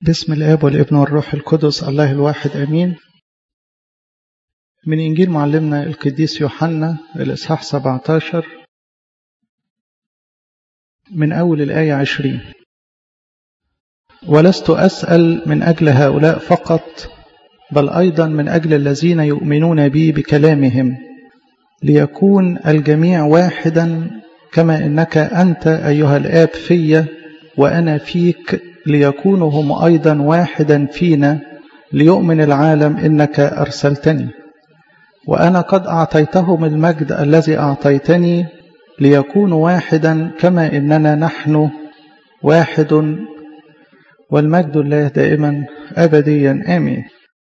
باسم الآب والابن والروح القدس الله الواحد أمين من إنجيل معلمنا القديس يوحنا الإصحاح 17 من أول الآية 20 ولست أسأل من أجل هؤلاء فقط بل أيضا من أجل الذين يؤمنون بي بكلامهم ليكون الجميع واحدا كما إنك أنت أيها الآب في وأنا فيك ليكونوا هم أيضا واحدا فينا ليؤمن العالم إنك أرسلتني وأنا قد أعطيتهم المجد الذي أعطيتني ليكونوا واحدا كما إننا نحن واحد والمجد الله دائما أبديا آمين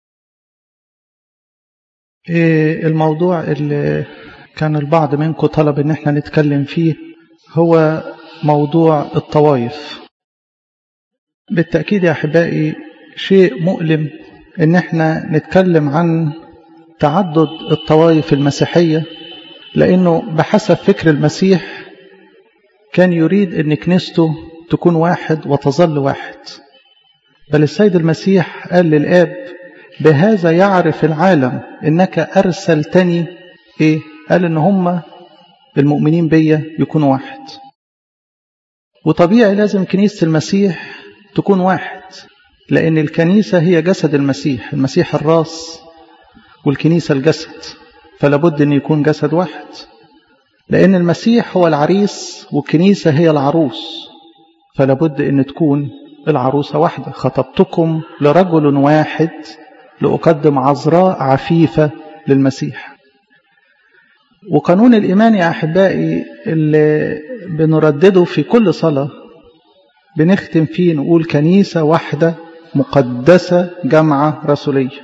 الموضوع اللي كان البعض منكم طلب ان احنا نتكلم فيه هو موضوع الطوائف بالتأكيد يا أحبائي شيء مؤلم ان احنا نتكلم عن تعدد الطوائف المسيحية لأنه بحسب فكر المسيح كان يريد أن كنيسته تكون واحد وتظل واحد بل السيد المسيح قال للآب بهذا يعرف العالم إنك أرسلتني إيه؟ قال إن هم المؤمنين بيا يكونوا واحد وطبيعي لازم كنيسة المسيح تكون واحد لأن الكنيسة هي جسد المسيح المسيح الراس والكنيسة الجسد فلا بد أن يكون جسد واحد لأن المسيح هو العريس والكنيسة هي العروس فلا بد أن تكون العروسة واحدة خطبتكم لرجل واحد لأقدم عذراء عفيفة للمسيح وقانون الإيمان يا أحبائي اللي بنردده في كل صلاة بنختم فيه نقول كنيسة واحدة مقدسة جامعة رسولية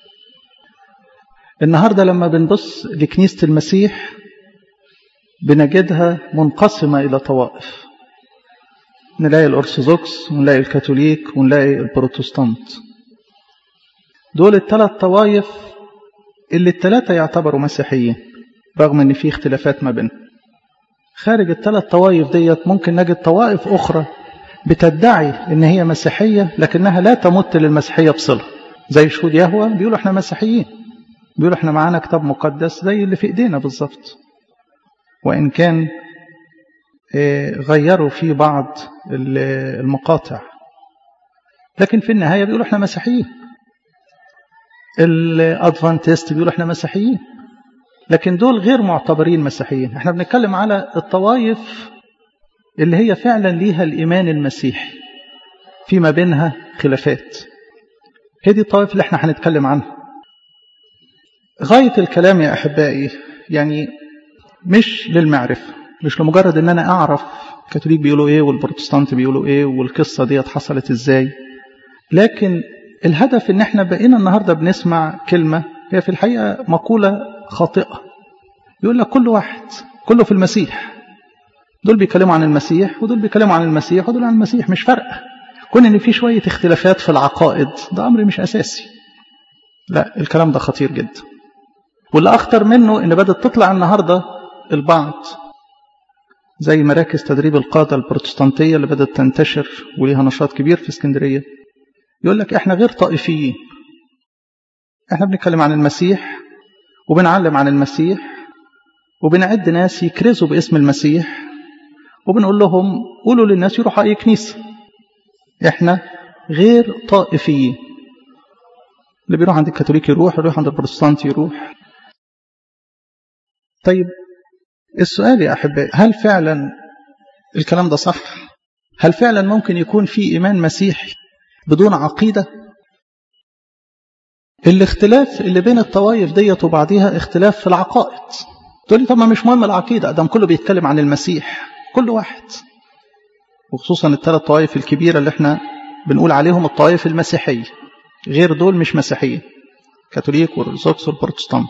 النهاردة لما بنبص لكنيسة المسيح بنجدها منقسمة إلى طوائف نلاقي الأرثوذكس ونلاقي الكاثوليك ونلاقي البروتستانت دول الثلاث طوائف اللي الثلاثة يعتبروا مسيحيين رغم ان في اختلافات ما بينهم خارج الثلاث طوائف ديت ممكن نجد طوائف أخرى بتدعي ان هي مسيحية لكنها لا تمت للمسيحية بصلة زي شهود يهوى بيقولوا احنا مسيحيين بيقولوا احنا معانا كتاب مقدس زي اللي في ايدينا بالظبط وان كان غيروا فيه بعض المقاطع لكن في النهايه بيقولوا احنا مسيحيين الادفانتست بيقولوا احنا مسيحيين لكن دول غير معتبرين مسيحيين احنا بنتكلم على الطوائف اللي هي فعلا ليها الايمان المسيحي فيما بينها خلافات هي دي الطوائف اللي احنا هنتكلم عنها غاية الكلام يا أحبائي يعني مش للمعرفة مش لمجرد ان انا اعرف الكاثوليك بيقولوا ايه والبروتستانت بيقولوا ايه والقصة دي حصلت ازاي لكن الهدف ان احنا بقينا النهاردة بنسمع كلمة هي في الحقيقة مقولة خاطئة يقول لك كل واحد كله في المسيح دول بيتكلموا عن المسيح ودول بيتكلموا عن المسيح ودول عن المسيح مش فرق كون ان في شوية اختلافات في العقائد ده امر مش اساسي لا الكلام ده خطير جدا واللي أخطر منه إن بدأت تطلع النهاردة البعض زي مراكز تدريب القادة البروتستانتية اللي بدأت تنتشر وليها نشاط كبير في اسكندرية يقول لك إحنا غير طائفيين إحنا بنتكلم عن المسيح وبنعلم عن المسيح وبنعد ناس يكرزوا باسم المسيح وبنقول لهم قولوا للناس يروحوا أي كنيسة إحنا غير طائفيين اللي بيروح عند الكاثوليك يروح اللي يروح عند البروتستانت يروح طيب السؤال يا أحبائي هل فعلا الكلام ده صح هل فعلا ممكن يكون في إيمان مسيحي بدون عقيدة الاختلاف اللي بين الطوائف ديت وبعضها اختلاف في العقائد تقول لي طب ما مش مهم العقيدة ده كله بيتكلم عن المسيح كل واحد وخصوصا الثلاث طوائف الكبيرة اللي احنا بنقول عليهم الطوائف المسيحية غير دول مش مسيحيين كاثوليك والارثوذكس والبروتستانت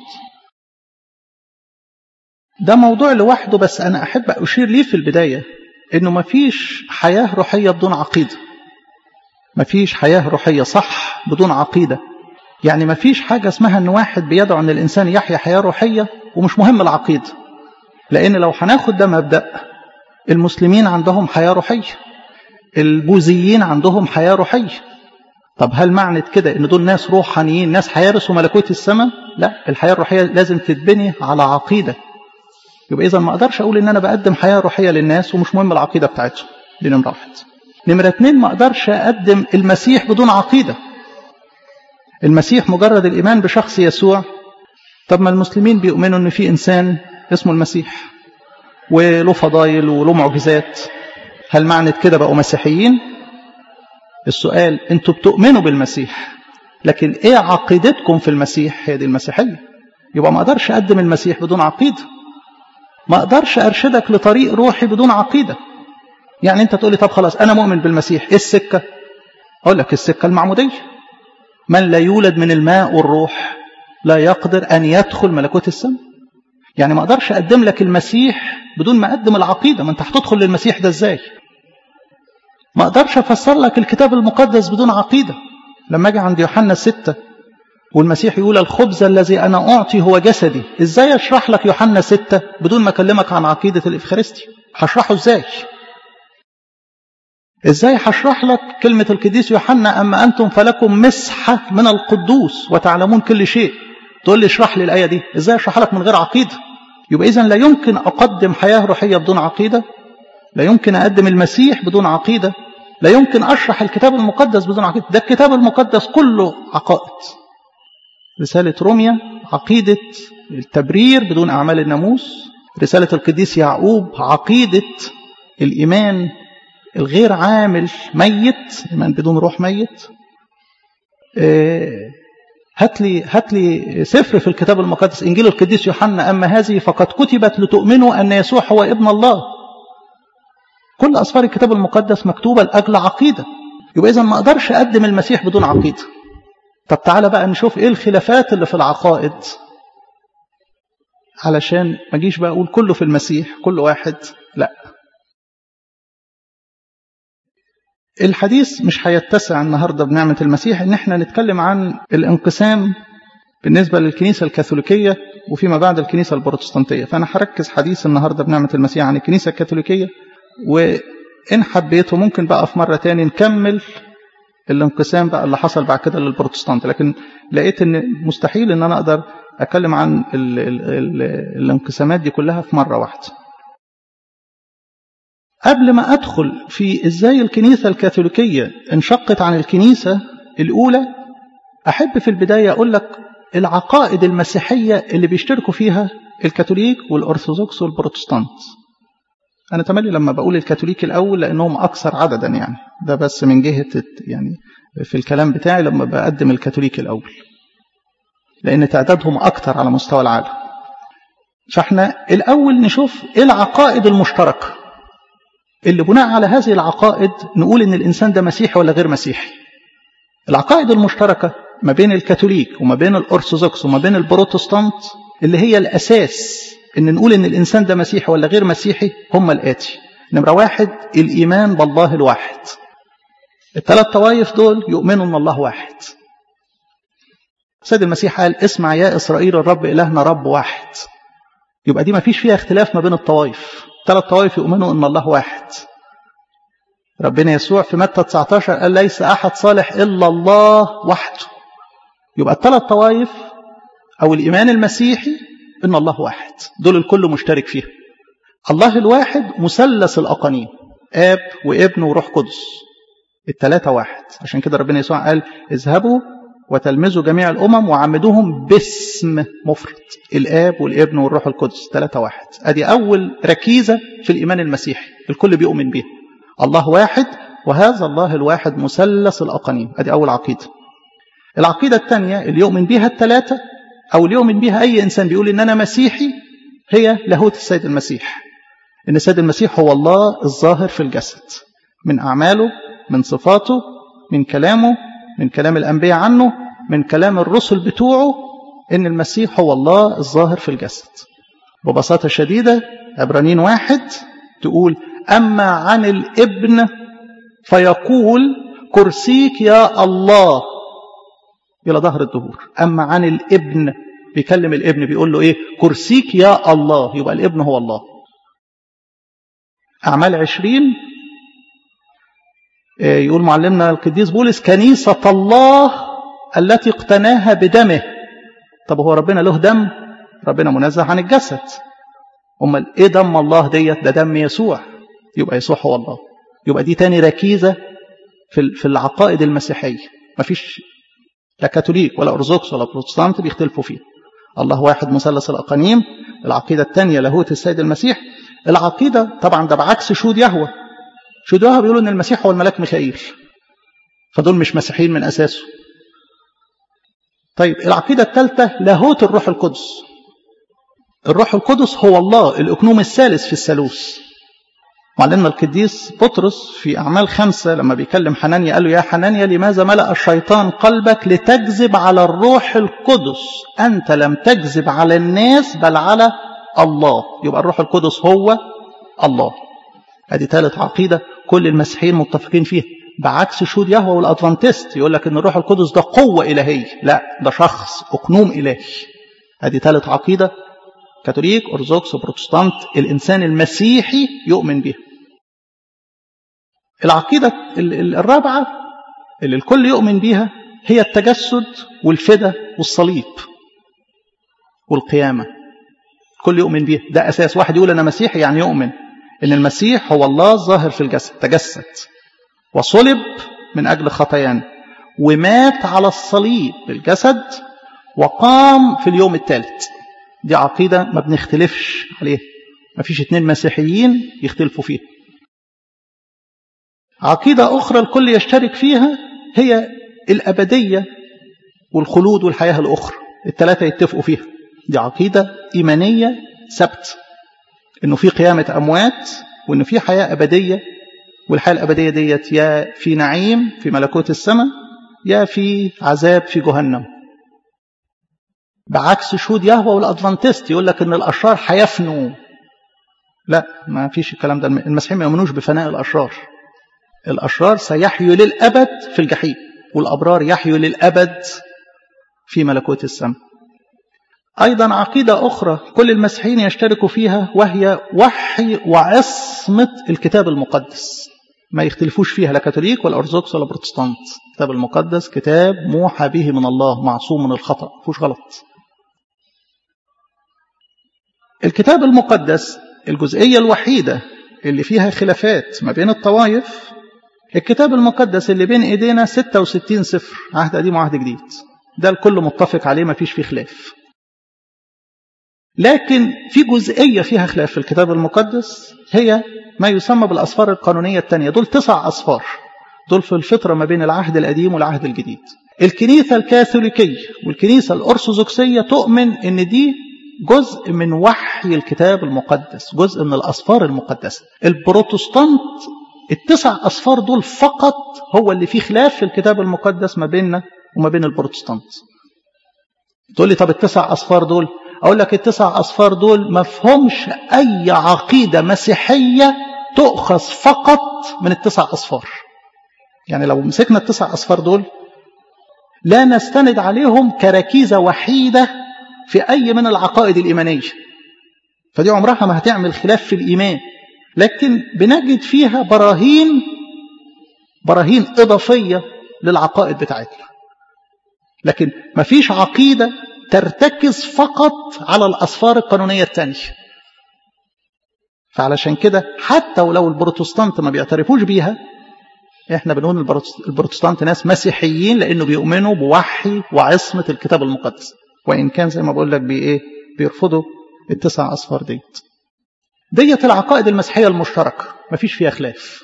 ده موضوع لوحده بس أنا أحب أشير ليه في البداية إنه مفيش حياة روحية بدون عقيدة مفيش حياة روحية صح بدون عقيدة يعني مفيش حاجة اسمها إن واحد بيدعو أن الإنسان يحيا حياة روحية ومش مهم العقيدة لأن لو هناخد ده مبدأ المسلمين عندهم حياة روحية البوذيين عندهم حياة روحية طب هل معنى كده ان دول ناس روحانيين ناس هيرثوا ملكوت السماء لا الحياة الروحية لازم تتبني على عقيدة يبقى إذا ما أقدرش أقول إن أنا بقدم حياة روحية للناس ومش مهم العقيدة بتاعتهم دي نمرة واحد نمرة اتنين ما أقدرش أقدم المسيح بدون عقيدة المسيح مجرد الإيمان بشخص يسوع طب ما المسلمين بيؤمنوا إن في إنسان اسمه المسيح وله فضايل وله معجزات هل معنى كده بقوا مسيحيين السؤال انتوا بتؤمنوا بالمسيح لكن ايه عقيدتكم في المسيح هي دي المسيحية يبقى ما اقدرش اقدم المسيح بدون عقيدة ما اقدرش ارشدك لطريق روحي بدون عقيدة يعني انت تقولي طب خلاص انا مؤمن بالمسيح ايه السكة اقول لك السكة المعمودية من لا يولد من الماء والروح لا يقدر ان يدخل ملكوت السماء يعني ما اقدرش اقدم لك المسيح بدون ما اقدم العقيدة ما انت هتدخل للمسيح ده ازاي ما اقدرش افسر لك الكتاب المقدس بدون عقيدة لما اجي عند يوحنا ستة والمسيح يقول الخبز الذي انا اعطي هو جسدي ازاي اشرح لك يوحنا ستة بدون ما اكلمك عن عقيدة الافخارستي هشرحه ازاي ازاي هشرح لك كلمة القديس يوحنا اما انتم فلكم مسحة من القدوس وتعلمون كل شيء تقول لي اشرح لي الايه دي ازاي اشرح لك من غير عقيده يبقى اذا لا يمكن اقدم حياه روحيه بدون عقيده لا يمكن اقدم المسيح بدون عقيده لا يمكن اشرح الكتاب المقدس بدون عقيده ده الكتاب المقدس كله عقائد رساله روميا عقيده التبرير بدون اعمال الناموس رساله القديس يعقوب عقيده الايمان الغير عامل ميت ايمان بدون روح ميت إيه هات لي هات لي سفر في الكتاب المقدس انجيل القديس يوحنا اما هذه فقد كتبت لتؤمنوا ان يسوع هو ابن الله كل اسفار الكتاب المقدس مكتوبه لاجل عقيده يبقى اذا ما اقدرش اقدم المسيح بدون عقيده طب تعالى بقى نشوف ايه الخلافات اللي في العقائد علشان ما اجيش بقى اقول كله في المسيح كل واحد لا الحديث مش هيتسع النهارده بنعمة المسيح ان احنا نتكلم عن الانقسام بالنسبة للكنيسة الكاثوليكية وفيما بعد الكنيسة البروتستانتية فأنا هركز حديث النهاردة بنعمة المسيح عن الكنيسة الكاثوليكية وإن حبيته ممكن بقى في مرة تاني نكمل الانقسام بقى اللي حصل بعد كده للبروتستانت لكن لقيت ان مستحيل ان انا اقدر اتكلم عن ال ال ال الانقسامات دي كلها في مرة واحدة قبل ما أدخل في إزاي الكنيسة الكاثوليكية انشقت عن الكنيسة الأولى أحب في البداية أقول لك العقائد المسيحية اللي بيشتركوا فيها الكاثوليك والأرثوذكس والبروتستانت أنا تملي لما بقول الكاثوليك الأول لأنهم أكثر عددا يعني ده بس من جهة يعني في الكلام بتاعي لما بقدم الكاثوليك الأول لأن تعدادهم أكثر على مستوى العالم فاحنا الأول نشوف إيه العقائد المشتركة اللي بناء على هذه العقائد نقول ان الانسان ده مسيحي ولا غير مسيحي العقائد المشتركه ما بين الكاثوليك وما بين الارثوذكس وما بين البروتستانت اللي هي الاساس ان نقول ان الانسان ده مسيحي ولا غير مسيحي هم الاتي نمره واحد الايمان بالله الواحد الثلاث طوائف دول يؤمنوا ان الله واحد سيد المسيح قال اسمع يا اسرائيل الرب الهنا رب واحد يبقى دي ما فيش فيها اختلاف ما بين الطوائف ثلاث طوائف يؤمنوا ان الله واحد ربنا يسوع في متى 19 قال ليس احد صالح الا الله وحده يبقى الثلاث طوائف او الايمان المسيحي ان الله واحد دول الكل مشترك فيها الله الواحد مثلث الاقانيم اب وابن وروح قدس الثلاثه واحد عشان كده ربنا يسوع قال اذهبوا وتلمذوا جميع الامم وعمدوهم باسم مفرد الاب والابن والروح القدس ثلاثة واحد ادي اول ركيزة في الايمان المسيحي الكل بيؤمن بيها الله واحد وهذا الله الواحد مثلث الاقانيم ادي اول عقيدة العقيدة الثانية اللي يؤمن بها الثلاثة او اللي يؤمن بها اي انسان بيقول ان انا مسيحي هي لاهوت السيد المسيح ان السيد المسيح هو الله الظاهر في الجسد من اعماله من صفاته من كلامه من كلام الأنبياء عنه من كلام الرسل بتوعه إن المسيح هو الله الظاهر في الجسد ببساطة شديدة عبرانيين واحد تقول أما عن الابن فيقول كرسيك يا الله إلى ظهر الدهور أما عن الابن بيكلم الابن بيقول له إيه كرسيك يا الله يبقى الابن هو الله أعمال عشرين يقول معلمنا القديس بولس كنيسة الله التي اقتناها بدمه طب هو ربنا له دم ربنا منزه عن الجسد امال ايه دم الله ديت ده دم يسوع يبقى يسوع هو الله يبقى دي تاني ركيزة في في العقائد المسيحية مفيش لا كاثوليك ولا أرثوذكس ولا بروتستانت بيختلفوا فيه الله واحد مثلث الأقانيم العقيدة الثانية لاهوت السيد المسيح العقيدة طبعا ده بعكس شهود يهوه شهود يهوه بيقولوا ان المسيح هو الملاك ميخائيل فدول مش مسيحيين من أساسه طيب العقيدة الثالثة لاهوت الروح القدس الروح القدس هو الله الأكنوم الثالث في الثالوث معلمنا القديس بطرس في أعمال خمسة لما بيكلم حنانيا قال له يا حنانيا لماذا ملأ الشيطان قلبك لتكذب على الروح القدس أنت لم تكذب على الناس بل على الله يبقى الروح القدس هو الله هذه ثالث عقيدة كل المسيحيين متفقين فيها بعكس شهود يهوى والأدفانتست يقول لك أن الروح القدس ده قوة إلهية لا ده شخص أقنوم إلهي هذه ثالث عقيدة كاثوليك أرثوذكس بروتستانت الإنسان المسيحي يؤمن بها العقيدة الرابعة اللي الكل يؤمن بها هي التجسد والفدا والصليب والقيامة الكل يؤمن بها ده أساس واحد يقول أنا مسيحي يعني يؤمن إن المسيح هو الله الظاهر في الجسد تجسد وصلب من أجل خطايانا ومات على الصليب بالجسد وقام في اليوم الثالث دي عقيدة ما بنختلفش عليها ما فيش اتنين مسيحيين يختلفوا فيها عقيدة أخرى الكل يشترك فيها هي الأبدية والخلود والحياة الأخرى الثلاثة يتفقوا فيها دي عقيدة إيمانية ثبت إنه في قيامة أموات وإنه في حياة أبدية والحياة الأبدية ديت يا في نعيم في ملكوت السماء يا في عذاب في جهنم بعكس شهود يهوى والأدفانتست يقول لك إن الأشرار هيفنوا لا ما فيش الكلام ده المسيحيين ما يؤمنوش بفناء الأشرار الأشرار سيحيوا للأبد في الجحيم والأبرار يحيوا للأبد في ملكوت السماء أيضا عقيدة أخرى كل المسيحيين يشتركوا فيها وهي وحي وعصمة الكتاب المقدس ما يختلفوش فيها لا كاثوليك ولا أرثوذكس ولا بروتستانت الكتاب المقدس كتاب موحى به من الله معصوم من الخطأ فيهوش غلط الكتاب المقدس الجزئية الوحيدة اللي فيها خلافات ما بين الطوائف الكتاب المقدس اللي بين ايدينا 66 سفر عهد قديم وعهد جديد ده الكل متفق عليه ما فيش فيه خلاف لكن في جزئية فيها خلاف في الكتاب المقدس هي ما يسمى بالأسفار القانونية الثانية دول تسع أسفار دول في الفترة ما بين العهد القديم والعهد الجديد الكنيسة الكاثوليكية والكنيسة الأرثوذكسية تؤمن إن دي جزء من وحي الكتاب المقدس جزء من الأسفار المقدسة البروتستانت التسع أسفار دول فقط هو اللي فيه خلاف في الكتاب المقدس ما بيننا وما بين البروتستانت تقول لي طب التسع أسفار دول أقول لك التسع أسفار دول ما فهمش أي عقيدة مسيحية تؤخذ فقط من التسع أسفار يعني لو مسكنا التسع أسفار دول لا نستند عليهم كركيزة وحيدة في أي من العقائد الإيمانية فدي عمرها ما هتعمل خلاف في الإيمان لكن بنجد فيها براهين براهين إضافية للعقائد بتاعتنا لكن ما فيش عقيدة ترتكز فقط على الأسفار القانونية الثانية فعلشان كده حتى ولو البروتستانت ما بيعترفوش بيها احنا بنقول البروتستانت ناس مسيحيين لانه بيؤمنوا بوحي وعصمة الكتاب المقدس وان كان زي ما بقول لك بايه بيرفضوا التسع اصفار ديت ديت العقائد المسيحية المشتركة مفيش فيها خلاف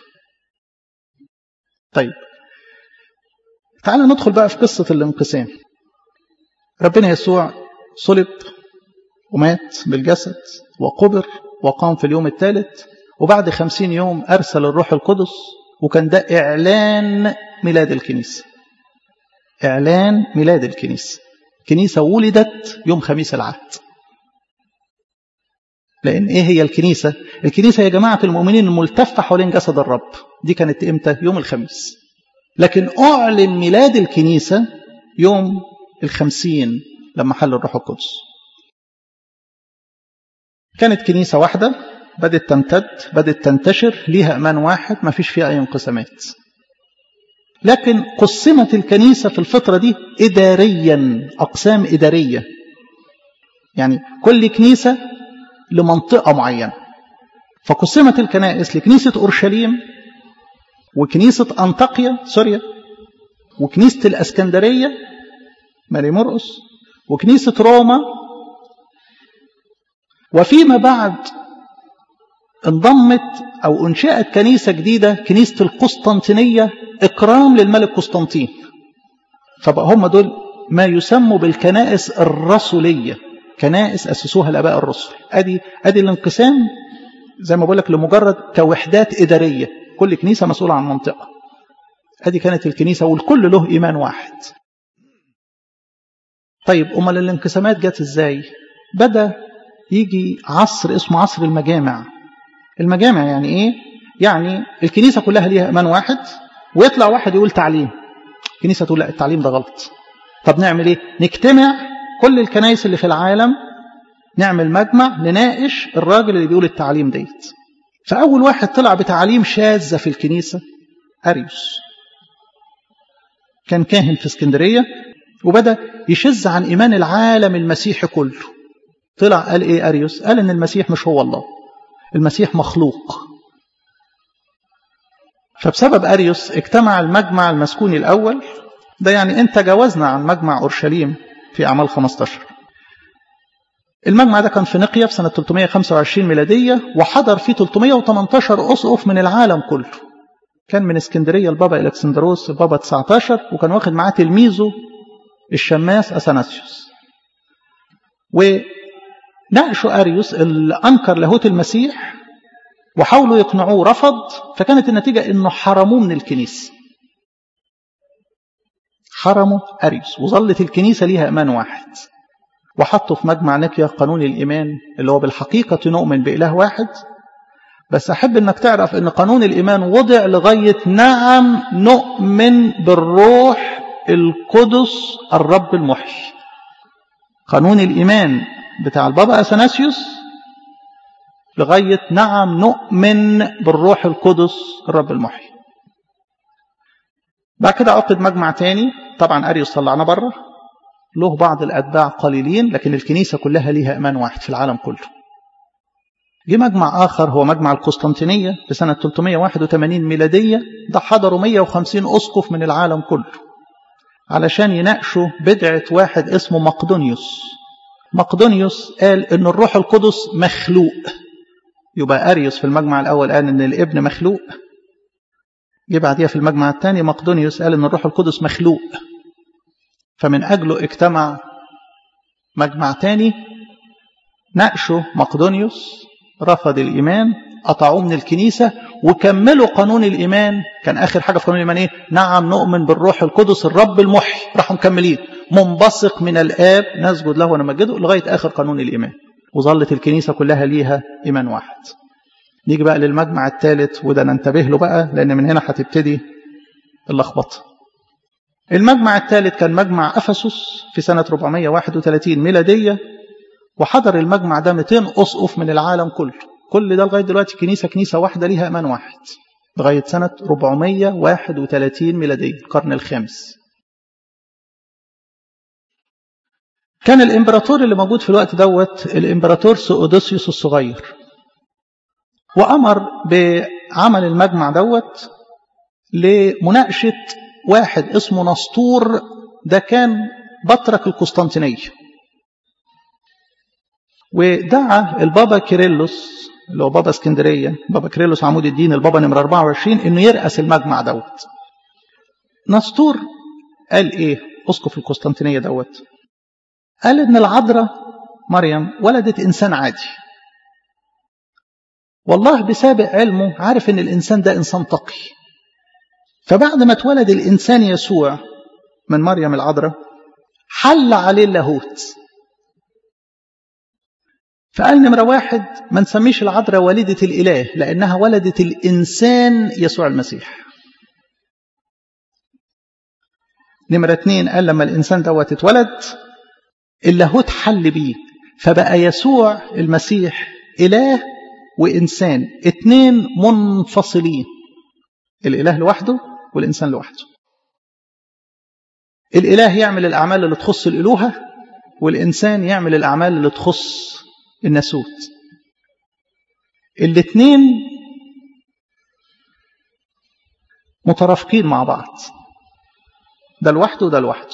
طيب تعال ندخل بقى في قصة الانقسام ربنا يسوع صلب ومات بالجسد وقبر وقام في اليوم الثالث وبعد خمسين يوم أرسل الروح القدس وكان ده إعلان ميلاد الكنيسة إعلان ميلاد الكنيسة كنيسة ولدت يوم خميس العهد لأن إيه هي الكنيسة؟ الكنيسة يا جماعة المؤمنين الملتفة حوالين جسد الرب دي كانت إمتى؟ يوم الخميس لكن أعلن ميلاد الكنيسة يوم الخمسين لما حل الروح القدس كانت كنيسة واحدة بدت تمتد بدت تنتشر ليها أمان واحد ما فيش فيها أي انقسامات لكن قسمت الكنيسة في الفترة دي إداريا أقسام إدارية يعني كل كنيسة لمنطقة معينة فقسمت الكنائس لكنيسة أورشليم وكنيسة أنطاكيا سوريا وكنيسة الأسكندرية ماري مرقس وكنيسة روما وفيما بعد انضمت أو أنشأت كنيسة جديدة كنيسة القسطنطينية إكرام للملك قسطنطين فبقى هم دول ما يسموا بالكنائس الرسولية كنائس أسسوها الآباء الرسل أدي, أدي الانقسام زي ما بقول لك لمجرد كوحدات إدارية كل كنيسة مسؤولة عن منطقة أدي كانت الكنيسة والكل له إيمان واحد طيب أمال الانقسامات جت إزاي بدأ يجي عصر اسمه عصر المجامع المجامع يعني إيه يعني الكنيسة كلها ليها إيمان واحد ويطلع واحد يقول تعليم الكنيسة تقول لا التعليم ده غلط طب نعمل إيه نجتمع كل الكنائس اللي في العالم نعمل مجمع نناقش الراجل اللي بيقول التعليم ديت فأول واحد طلع بتعليم شاذة في الكنيسة أريوس كان كاهن في اسكندرية وبدأ يشز عن إيمان العالم المسيحي كله طلع قال إيه أريوس قال إن المسيح مش هو الله المسيح مخلوق فبسبب أريوس اجتمع المجمع المسكوني الأول ده يعني أنت جاوزنا عن مجمع أورشليم في أعمال 15 المجمع ده كان في نقيا في سنة 325 ميلادية وحضر فيه 318 أسقف من العالم كله كان من اسكندرية البابا إلكسندروس البابا 19 وكان واخد معاه تلميذه الشماس أثناسيوس وناقشوا أريوس اللي أنكر لاهوت المسيح وحاولوا يقنعوه رفض فكانت النتيجة أنه حرموه من الكنيسة حرموا أريوس وظلت الكنيسة ليها إيمان واحد وحطوا في مجمع نقيا قانون الإيمان اللي هو بالحقيقة نؤمن بإله واحد بس أحب أنك تعرف أن قانون الإيمان وضع لغاية نعم نؤمن بالروح القدس الرب المحيي قانون الإيمان بتاع البابا أثناسيوس لغاية نعم نؤمن بالروح القدس الرب المحيي بعد كده عقد مجمع تاني طبعا أريوس طلعنا بره له بعض الأتباع قليلين لكن الكنيسة كلها ليها إيمان واحد في العالم كله جه مجمع آخر هو مجمع القسطنطينية في سنة 381 ميلادية ده حضروا 150 أسقف من العالم كله علشان يناقشوا بدعة واحد اسمه مقدونيوس مقدونيوس قال إن الروح القدس مخلوق يبقى أريوس في المجمع الأول قال إن الابن مخلوق جه بعديها في المجمع الثاني مقدونيوس قال إن الروح القدس مخلوق فمن أجله اجتمع مجمع تاني ناقشوا مقدونيوس رفض الإيمان قطعوه من الكنيسة وكملوا قانون الإيمان كان آخر حاجة في قانون الإيمان إيه؟ نعم نؤمن بالروح القدس الرب المحي راحوا مكملين منبثق من الآب نسجد له ونمجده لغاية آخر قانون الإيمان وظلت الكنيسة كلها ليها إيمان واحد نيجي بقى للمجمع الثالث وده ننتبه له بقى لأن من هنا هتبتدي اللخبطة المجمع الثالث كان مجمع أفسس في سنة 431 ميلادية وحضر المجمع ده 200 أسقف من العالم كله كل ده لغاية دلوقتي كنيسة كنيسة واحدة ليها إيمان واحد لغاية سنة 431 ميلادية القرن الخامس كان الإمبراطور اللي موجود في الوقت دوت الإمبراطور سؤدوسيوس الصغير وأمر بعمل المجمع دوت لمناقشة واحد اسمه نسطور ده كان بطرك القسطنطينية ودعا البابا كيرلس اللي هو بابا اسكندرية بابا كيرلس عمود الدين البابا نمرة 24 انه يرأس المجمع دوت نسطور قال ايه اسقف القسطنطينية دوت قال ان العذراء مريم ولدت انسان عادي والله بسابق علمه عارف ان الانسان ده انسان تقي فبعد ما اتولد الانسان يسوع من مريم العذراء حل عليه اللاهوت فقال نمرة واحد ما نسميش العذراء والدة الإله لأنها ولدت الإنسان يسوع المسيح نمرة اتنين قال لما الإنسان دوت اتولد اللاهوت حل بيه فبقى يسوع المسيح إله وإنسان اتنين منفصلين الإله لوحده والإنسان لوحده الإله يعمل الأعمال اللي تخص الإلوهة والإنسان يعمل الأعمال اللي تخص الناسوت الاثنين مترافقين مع بعض ده لوحده وده لوحده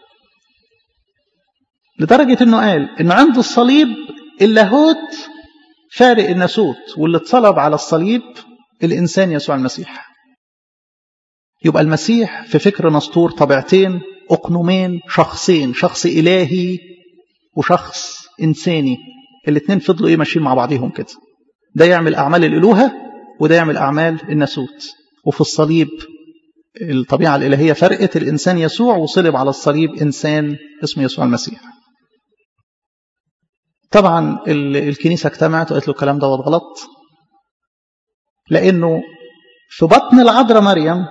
لدرجة انه قال انه عند الصليب اللاهوت فارق الناسوت واللي اتصلب على الصليب الانسان يسوع المسيح يبقى المسيح في فكر نسطور طبيعتين اقنومين شخصين شخص الهي وشخص انساني الاثنين فضلوا ايه ماشيين مع بعضهم كده ده يعمل اعمال الالوهه وده يعمل اعمال الناسوت وفي الصليب الطبيعه الالهيه فرقت الانسان يسوع وصلب على الصليب انسان اسمه يسوع المسيح طبعا الكنيسه اجتمعت وقالت له الكلام دوت غلط لانه في بطن العذراء مريم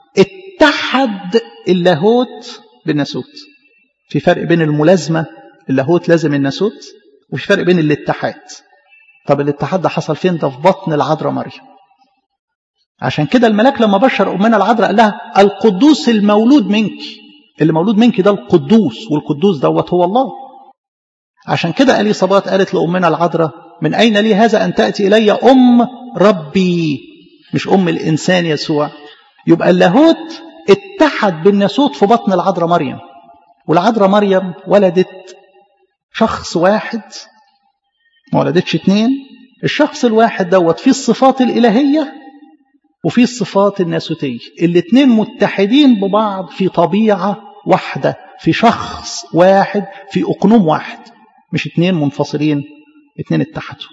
اتحد اللاهوت بالناسوت في فرق بين الملازمه اللاهوت لازم الناسوت وفي فرق بين الاتحاد طب الاتحاد ده حصل فين ده في بطن العذراء مريم عشان كده الملاك لما بشر امنا العذراء قال لها القدوس المولود منك اللي مولود منك ده القدوس والقدوس دوت هو الله عشان كده اليصابات قالت لامنا العذراء من اين لي هذا ان تاتي الي ام ربي مش ام الانسان يسوع يبقى اللاهوت اتحد بالناسوت في بطن العذراء مريم والعذراء مريم ولدت شخص واحد ما ولدتش اتنين الشخص الواحد دوت فيه الصفات الإلهية وفيه الصفات الناسوتية الاتنين متحدين ببعض في طبيعة واحدة في شخص واحد في أقنوم واحد مش اتنين منفصلين اتنين اتحدوا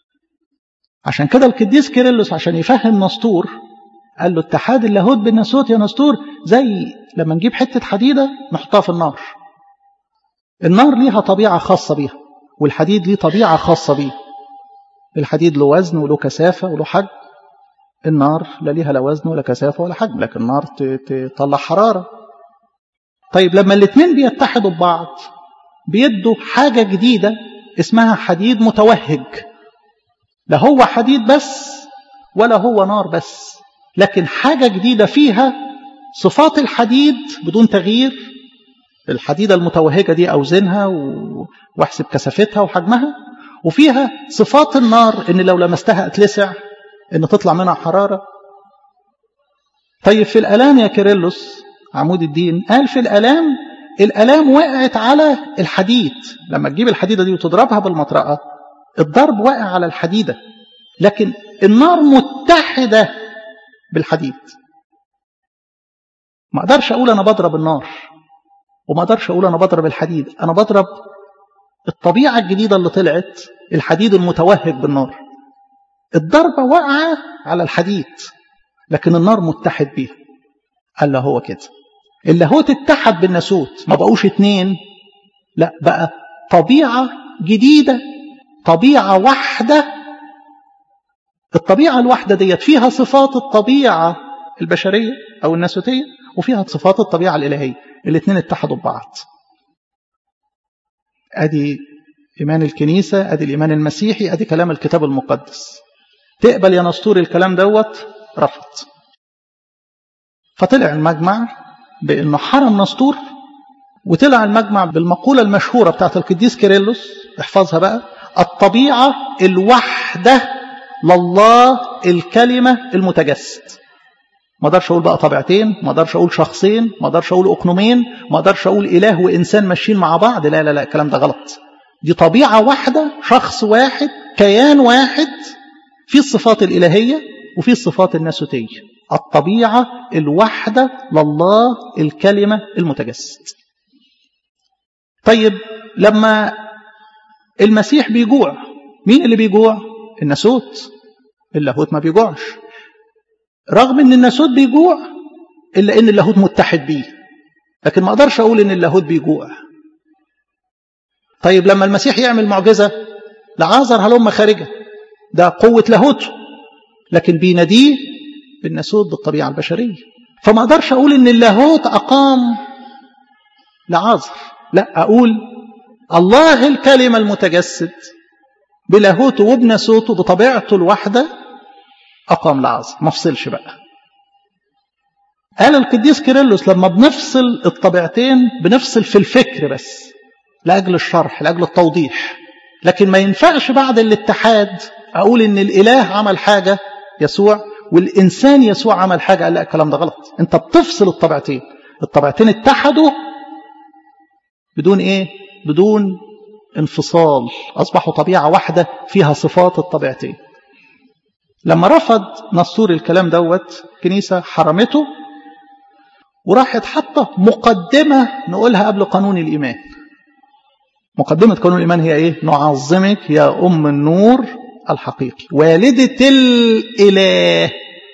عشان كده القديس كيرلس عشان يفهم نسطور قال له اتحاد اللاهوت بالناسوت يا نسطور زي لما نجيب حتة حديدة نحطها في النار النار ليها طبيعة خاصة بيها والحديد ليه طبيعة خاصة بيه الحديد له وزن وله كثافة وله حجم النار لا ليها لا وزن ولا كثافة ولا حجم لكن النار تطلع حرارة طيب لما الاثنين بيتحدوا ببعض بيدوا حاجة جديدة اسمها حديد متوهج لا هو حديد بس ولا هو نار بس لكن حاجة جديدة فيها صفات الحديد بدون تغيير الحديدة المتوهجة دي أوزنها واحسب كثافتها وحجمها وفيها صفات النار إن لو لمستها أتلسع إن تطلع منها حرارة طيب في الألام يا كيرلس عمود الدين قال في الألام الألام وقعت على الحديد لما تجيب الحديدة دي وتضربها بالمطرقة الضرب واقع على الحديدة لكن النار متحدة بالحديد ما اقدرش اقول انا بضرب النار وما اقدرش اقول انا بضرب الحديد انا بضرب الطبيعه الجديده اللي طلعت الحديد المتوهج بالنار الضربه واقعه على الحديد لكن النار متحد بيها قال له هو كده اللاهوت اتحد بالناسوت ما بقوش اتنين لا بقى طبيعه جديده طبيعه واحده الطبيعه الواحده ديت فيها صفات الطبيعه البشريه او الناسوتيه وفيها صفات الطبيعه الالهيه الاثنين اتحدوا ببعض ادي ايمان الكنيسه ادي الايمان المسيحي ادي كلام الكتاب المقدس تقبل يا نسطور الكلام دوت رفض فطلع المجمع بانه حرم نسطور وطلع المجمع بالمقوله المشهوره بتاعت القديس كيرلس احفظها بقى الطبيعه الوحده لله الكلمه المتجسد ما اقدرش اقول بقى طبيعتين ما اقدرش اقول شخصين ما اقدرش اقول اقنومين ما اقدرش اقول اله وانسان ماشيين مع بعض لا لا لا الكلام ده غلط دي طبيعه واحده شخص واحد كيان واحد في الصفات الالهيه وفي الصفات الناسوتيه الطبيعه الواحده لله الكلمه المتجسد طيب لما المسيح بيجوع مين اللي بيجوع الناسوت اللاهوت ما بيجوعش رغم ان الناسوت بيجوع الا ان اللاهوت متحد بيه لكن ما اقدرش اقول ان اللاهوت بيجوع طيب لما المسيح يعمل معجزه لعازر هلم خارجه ده قوه لاهوته لكن بيناديه بالناسوت بالطبيعه البشريه فما اقدرش اقول ان اللاهوت اقام لعازر لا اقول الله الكلمه المتجسد بلاهوته وبناسوته بطبيعته الواحده أقام لعازر ما افصلش بقى قال القديس كيرلس لما بنفصل الطبيعتين بنفصل في الفكر بس لأجل الشرح لأجل التوضيح لكن ما ينفعش بعد الاتحاد أقول إن الإله عمل حاجة يسوع والإنسان يسوع عمل حاجة قال لا الكلام ده غلط أنت بتفصل الطبيعتين الطبيعتين اتحدوا بدون إيه بدون انفصال أصبحوا طبيعة واحدة فيها صفات الطبيعتين لما رفض نصور الكلام دوت كنيسة حرمته وراحت حاطة مقدمة نقولها قبل قانون الإيمان مقدمة قانون الإيمان هي إيه نعظمك يا أم النور الحقيقي والدة الإله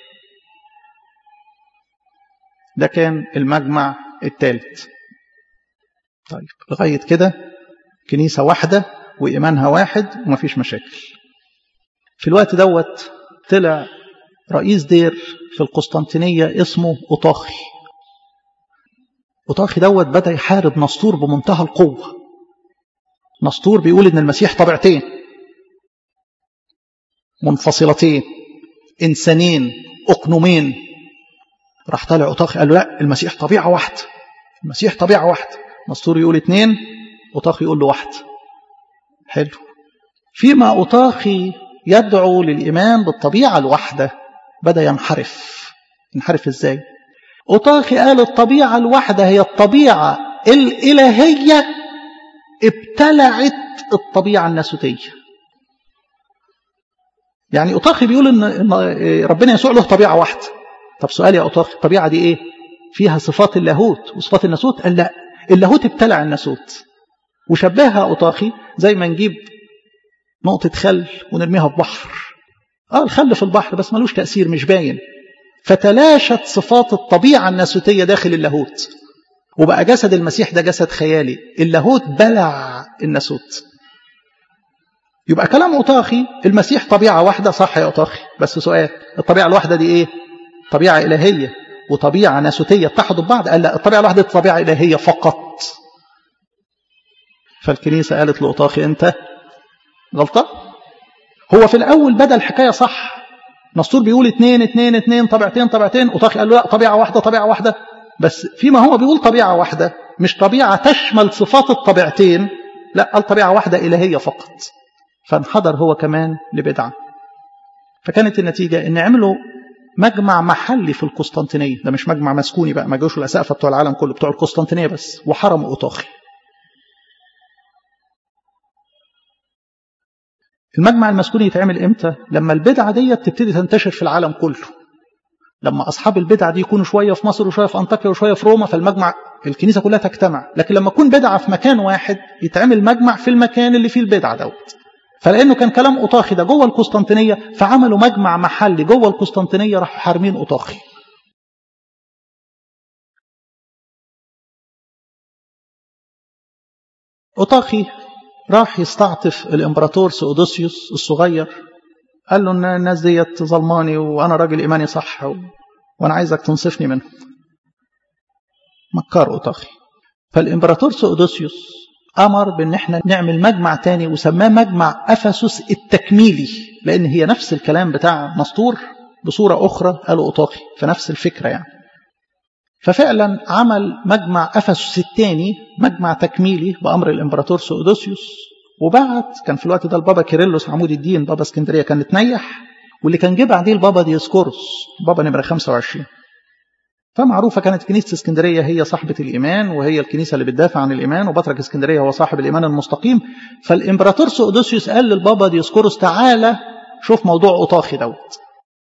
ده كان المجمع الثالث طيب لغاية كده كنيسة واحدة وإيمانها واحد ومفيش مشاكل في الوقت دوت طلع رئيس دير في القسطنطينية اسمه أطاخي أطاخي دوت بدأ يحارب نسطور بمنتهى القوة نسطور بيقول إن المسيح طبيعتين منفصلتين إنسانين أقنومين راح طالع أطاخي قال له لا المسيح طبيعة واحدة المسيح طبيعة واحدة نسطور يقول اتنين أطاخي يقول له واحدة حلو فيما أطاخي يدعو للإيمان بالطبيعة الواحدة بدأ ينحرف ينحرف إزاي أطاخي قال الطبيعة الواحدة هي الطبيعة الإلهية ابتلعت الطبيعة الناسوتية يعني أطاخي بيقول إن ربنا يسوع له طبيعة واحدة طب سؤال يا أطاخي الطبيعة دي إيه فيها صفات اللاهوت وصفات الناسوت قال لا اللاهوت ابتلع الناسوت وشبهها أطاخي زي ما نجيب نقطة خل ونرميها في بحر اه الخل في البحر بس ملوش تأثير مش باين فتلاشت صفات الطبيعة الناسوتية داخل اللاهوت وبقى جسد المسيح ده جسد خيالي اللاهوت بلع الناسوت يبقى كلام أطاخي المسيح طبيعة واحدة صح يا أطاخي بس سؤال الطبيعة الواحدة دي إيه طبيعة إلهية وطبيعة ناسوتية اتحدوا ببعض قال لا الطبيعة الواحدة طبيعة إلهية فقط فالكنيسة قالت لأطاخي أنت غلطة هو في الأول بدأ الحكاية صح نسطور بيقول اتنين اتنين اتنين طبيعتين طبيعتين أطاخي قال له لا طبيعة واحدة طبيعة واحدة بس فيما هو بيقول طبيعة واحدة مش طبيعة تشمل صفات الطبيعتين لا قال طبيعة واحدة إلهية فقط فانحدر هو كمان لبدعة فكانت النتيجة ان عملوا مجمع محلي في القسطنطينية ده مش مجمع مسكوني بقى ما جوش الأسقفة بتوع العالم كله بتوع القسطنطينية بس وحرموا أطاخي المجمع المسكوني يتعمل امتى لما البدعة دي تبتدي تنتشر في العالم كله لما أصحاب البدعة دي يكونوا شوية في مصر وشوية في أنطاكيا وشوية في روما فالمجمع الكنيسة كلها تجتمع لكن لما يكون بدعة في مكان واحد يتعمل مجمع في المكان اللي فيه البدعة دوت فلأنه كان كلام أطاخي ده جوه القسطنطينية فعملوا مجمع محلي جوه القسطنطينية راحوا حارمين أطاخي أطاخي راح يستعطف الإمبراطور سؤدوسيوس الصغير قال له إن الناس ديت ظلماني وأنا راجل إيماني صح و... وأنا عايزك تنصفني منهم مكار أطاخي فالإمبراطور سؤدوسيوس أمر بأن احنا نعمل مجمع تاني وسماه مجمع أفسس التكميلي لأن هي نفس الكلام بتاع نسطور بصورة أخرى قالوا أطاخي فنفس الفكرة يعني ففعلا عمل مجمع أفسس الثاني مجمع تكميلي بأمر الإمبراطور سؤدوسيوس وبعت كان في الوقت ده البابا كيرلس عمود الدين بابا اسكندرية كان اتنيح واللي كان جه بعديه البابا ديسكورس بابا نمرة 25 فمعروفة كانت كنيسة اسكندرية هي صاحبة الإيمان وهي الكنيسة اللي بتدافع عن الإيمان وبطرك اسكندرية هو صاحب الإيمان المستقيم فالإمبراطور سؤدوسيوس قال للبابا ديسكورس تعالى شوف موضوع أطاخي دوت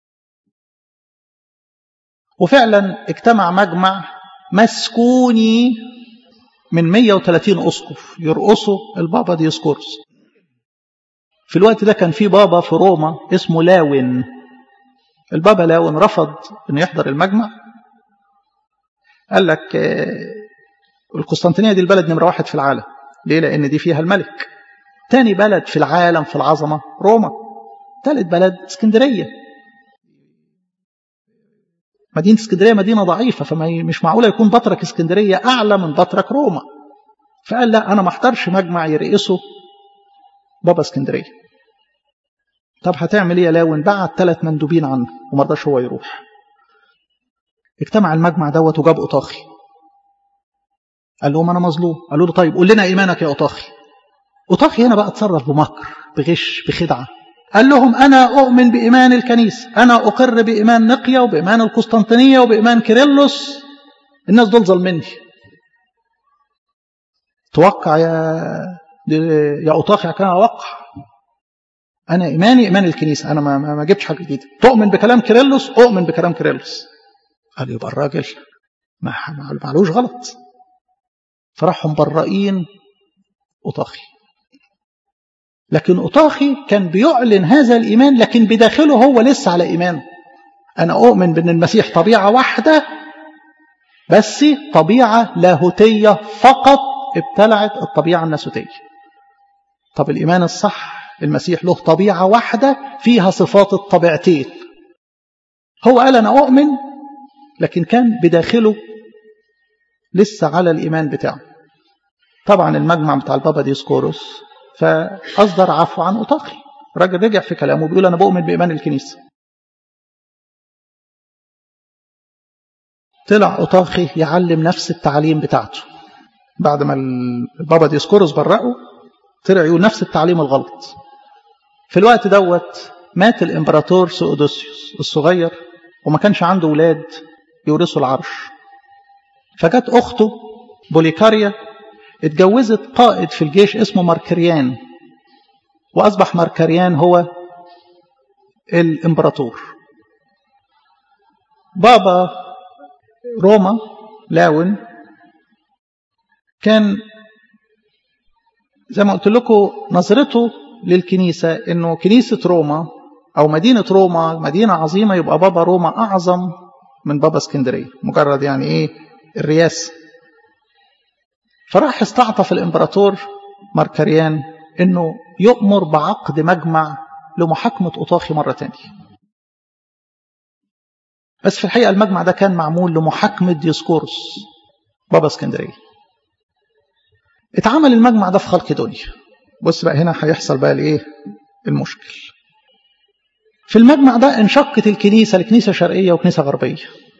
وفعلا اجتمع مجمع مسكوني من 130 أسقف يرقصوا البابا ديسكورس في الوقت ده كان في بابا في روما اسمه لاون البابا لاون رفض انه يحضر المجمع قال لك القسطنطينية دي البلد نمرة واحد في العالم ليه لأن دي فيها الملك تاني بلد في العالم في العظمة روما ثالث بلد اسكندرية مدينة اسكندرية مدينة ضعيفة فمش معقولة يكون بطرك اسكندرية أعلى من بطرك روما فقال لا أنا ما احضرش مجمع يرئسه بابا اسكندرية طب هتعمل ايه يا لاون بعت ثلاث مندوبين عنه وما رضاش هو يروح اجتمع المجمع دوت وجاب أطاخي قال لهم أنا مظلوم قالوا له طيب قول لنا إيمانك يا أطاخي أطاخي هنا بقى اتصرف بمكر بغش بخدعة قال لهم أنا أؤمن بإيمان الكنيسة أنا أقر بإيمان نقيا وبإيمان القسطنطينية وبإيمان كيرلس الناس دول ظلمني توقع يا يا أطاخي كان أوقع أنا إيماني إيمان الكنيسة أنا ما, ما جبتش حاجة جديدة تؤمن بكلام كيرلس أؤمن بكلام كيرلس قال يبقى الراجل ما معلوش غلط فراحوا مبرئين أطاخي لكن أطاخي كان بيعلن هذا الإيمان لكن بداخله هو لسه على إيمان أنا أؤمن بأن المسيح طبيعة واحدة بس طبيعة لاهوتية فقط ابتلعت الطبيعة الناسوتية طب الإيمان الصح المسيح له طبيعة واحدة فيها صفات الطبيعتين هو قال أنا أؤمن لكن كان بداخله لسه على الإيمان بتاعه طبعا المجمع بتاع البابا ديسكوروس فأصدر عفو عن أطاقي راجل رجع في كلامه بيقول أنا بؤمن بإيمان الكنيسة طلع أطاخي يعلم نفس التعليم بتاعته بعد ما البابا ديسكوروس برقه طلع يقول نفس التعليم الغلط في الوقت دوت مات الإمبراطور سؤدوسيوس الصغير وما كانش عنده ولاد يورثوا العرش فجت أخته بوليكاريا اتجوزت قائد في الجيش اسمه ماركريان وأصبح ماركريان هو الإمبراطور بابا روما لاون كان زي ما قلت لكم نظرته للكنيسة انه كنيسة روما او مدينة روما مدينة عظيمة يبقى بابا روما اعظم من بابا اسكندرية مجرد يعني ايه الرياسة فراح استعطف الامبراطور ماركريان انه يؤمر بعقد مجمع لمحاكمة أطاخي مرة تانية بس في الحقيقة المجمع ده كان معمول لمحاكمة ديسكورس بابا اسكندرية اتعمل المجمع ده في خلق دنيا بص بقى هنا هيحصل بقى الايه المشكل في المجمع ده انشقت الكنيسة لكنيسة شرقية وكنيسة غربية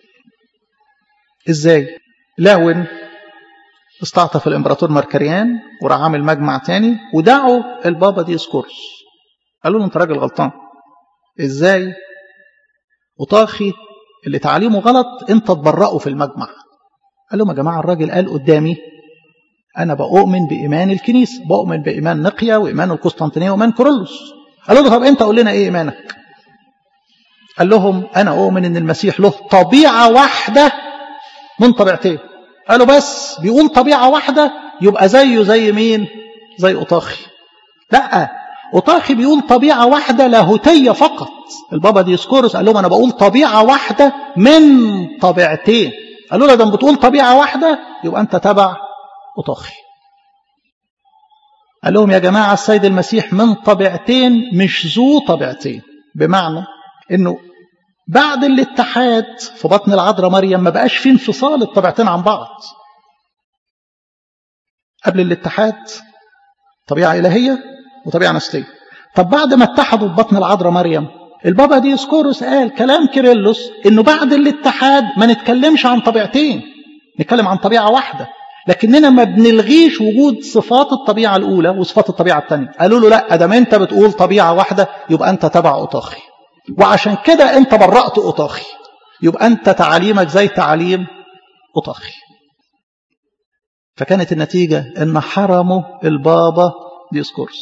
ازاي لاون استعطف الامبراطور ماركريان وراح عامل مجمع تاني ودعوا البابا ديسكورس قالوا له انت راجل غلطان ازاي وطاخي اللي تعليمه غلط انت تبرئه في المجمع قال لهم يا جماعه الراجل قال قدامي انا بؤمن بايمان الكنيسه بؤمن بايمان نقيا وايمان القسطنطينيه وايمان كورولوس قالوا له طب انت قول لنا ايه ايمانك قال لهم انا اؤمن ان المسيح له طبيعه واحده من طبيعتين قالوا بس بيقول طبيعه واحده يبقى زيه زي مين زي اوطاخي لا اوطاخي بيقول طبيعه واحده لاهوتيه فقط البابا ديسكورس قال لهم انا بقول طبيعه واحده من طبيعتين قالوا له ده بتقول طبيعه واحده يبقى انت تبع أطاخي قال لهم يا جماعة السيد المسيح من طبيعتين مش ذو طبيعتين بمعنى أنه بعد الاتحاد في بطن العذراء مريم ما بقاش في انفصال الطبيعتين عن بعض قبل الاتحاد طبيعة إلهية وطبيعة نسلية طب بعد ما اتحدوا في بطن العذراء مريم البابا ديسكوروس قال كلام كيرلس انه بعد الاتحاد ما نتكلمش عن طبيعتين نتكلم عن طبيعة واحدة لكننا ما بنلغيش وجود صفات الطبيعة الأولى وصفات الطبيعة الثانية قالوا له لا أدام أنت بتقول طبيعة واحدة يبقى أنت تبع أطاخي وعشان كده أنت برأت أطاخي يبقى أنت تعاليمك زي تعاليم أطاخي فكانت النتيجة أن حرموا البابا ديسكورس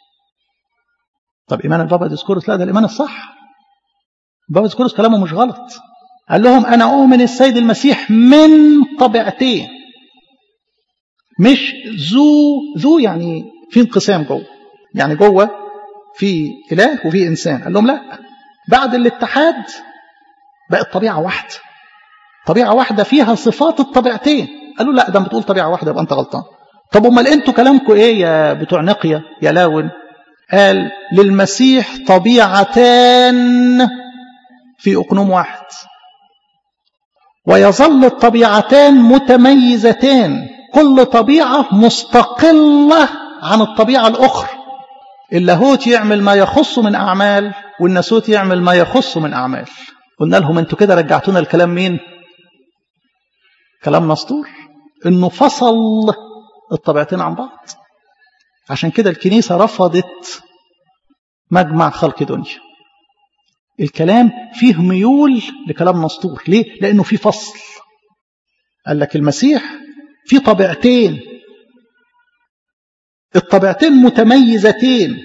طب إيمان البابا ديسكورس لا ده الإيمان الصح البابا ديسكورس كلامه مش غلط قال لهم أنا أؤمن السيد المسيح من طبيعتين مش ذو ذو يعني في انقسام جوه يعني جوه في اله وفي انسان قال لهم لا بعد الاتحاد بقت طبيعه واحده طبيعه واحده فيها صفات الطبيعتين قالوا لا ده بتقول طبيعه واحده يبقى انت غلطان طب امال انتوا كلامكم ايه يا بتوع نقيه يا لاون قال للمسيح طبيعتان في اقنوم واحد ويظل الطبيعتان متميزتان كل طبيعة مستقلة عن الطبيعة الأخرى اللاهوت يعمل ما يخص من أعمال والناسوت يعمل ما يخص من أعمال قلنا لهم أنتوا كده رجعتونا الكلام مين كلام مسطور انه فصل الطبيعتين عن بعض عشان كده الكنيسة رفضت مجمع خلق دنيا الكلام فيه ميول لكلام مسطور ليه؟ لأنه فيه فصل قال لك المسيح في طبيعتين الطبيعتين متميزتين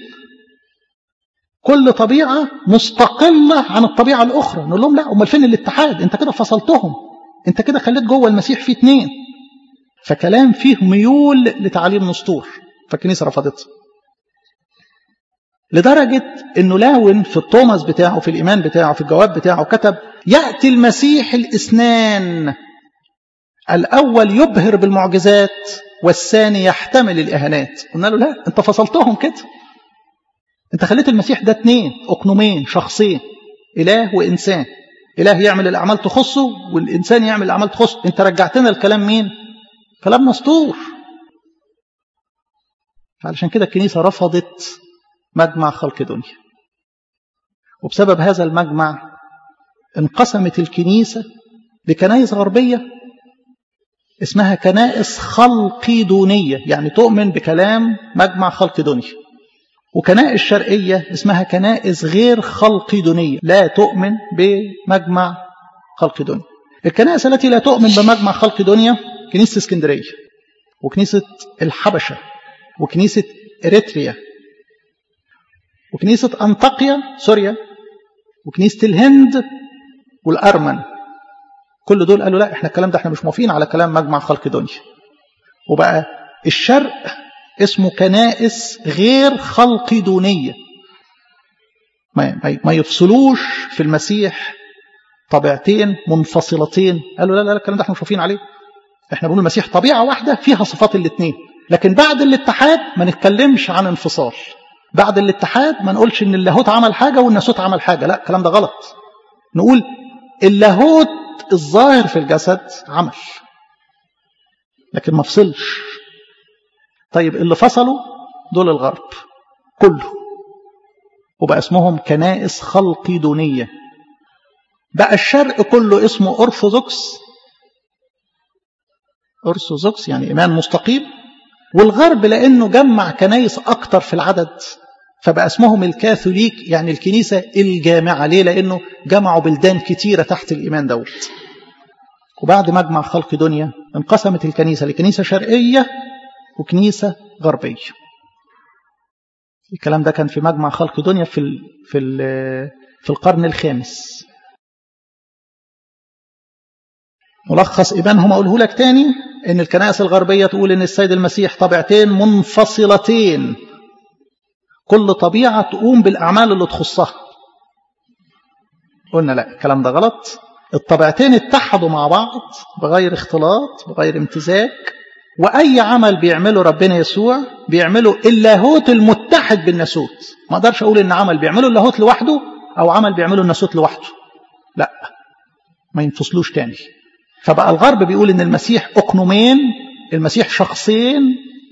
كل طبيعة مستقلة عن الطبيعة الأخرى نقول لهم لا أمال فين الاتحاد أنت كده فصلتهم أنت كده خليت جوه المسيح فيه اتنين فكلام فيه ميول لتعاليم نسطور فالكنيسة رفضته لدرجة أنه لاون في التوماس بتاعه في الإيمان بتاعه في الجواب بتاعه كتب يأتي المسيح الإسنان الأول يبهر بالمعجزات والثاني يحتمل الإهانات قلنا له لا أنت فصلتهم كده أنت خليت المسيح ده اتنين أقنومين شخصين إله وإنسان إله يعمل الأعمال تخصه والإنسان يعمل الأعمال تخصه أنت رجعتنا الكلام مين كلام مسطور علشان كده الكنيسة رفضت مجمع خلق دنيا وبسبب هذا المجمع انقسمت الكنيسة لكنائس غربية اسمها كنائس خلقيدونية يعني تؤمن بكلام مجمع خلق دنيا وكنائس شرقية اسمها كنائس غير خلقيدونية لا تؤمن بمجمع خلق دنيا الكنائس التي لا تؤمن بمجمع خلق دنيا كنيسة اسكندرية وكنيسة الحبشة وكنيسة إريتريا وكنيسة أنطاقيا سوريا وكنيسة الهند والأرمن كل دول قالوا لا احنا الكلام ده احنا مش موافقين على كلام مجمع خلق دنيا وبقى الشرق اسمه كنائس غير خلقي دونية ما, ما يفصلوش في المسيح طبيعتين منفصلتين قالوا لا لا الكلام ده احنا مش موافقين عليه احنا بنقول المسيح طبيعة واحدة فيها صفات الاثنين لكن بعد الاتحاد ما نتكلمش عن انفصال بعد الاتحاد ما نقولش ان اللاهوت عمل حاجة والناسوت عمل حاجة لا الكلام ده غلط نقول اللاهوت الظاهر في الجسد عمل لكن ما فصلش طيب اللي فصلوا دول الغرب كله وبقى اسمهم كنائس خلقي دونية بقى الشرق كله اسمه أرثوذكس أرثوذكس يعني إيمان مستقيم والغرب لأنه جمع كنائس أكتر في العدد فبقى اسمهم الكاثوليك يعني الكنيسة الجامعة ليه لأنه جمعوا بلدان كتيرة تحت الإيمان دوت وبعد مجمع خلق دنيا انقسمت الكنيسة لكنيسة شرقية وكنيسة غربية الكلام ده كان في مجمع خلق دنيا في ال في ال في القرن الخامس ملخص إيمانهم أقوله لك تاني إن الكنائس الغربية تقول إن السيد المسيح طبيعتين منفصلتين كل طبيعة تقوم بالأعمال اللي تخصها قلنا لا الكلام ده غلط الطبيعتين اتحدوا مع بعض بغير اختلاط بغير امتزاج وأي عمل بيعمله ربنا يسوع بيعمله اللاهوت المتحد بالناسوت ما اقدرش أقول إن عمل بيعمله اللاهوت لوحده أو عمل بيعمله الناسوت لوحده لا ما ينفصلوش تاني فبقى الغرب بيقول إن المسيح أقنومين المسيح شخصين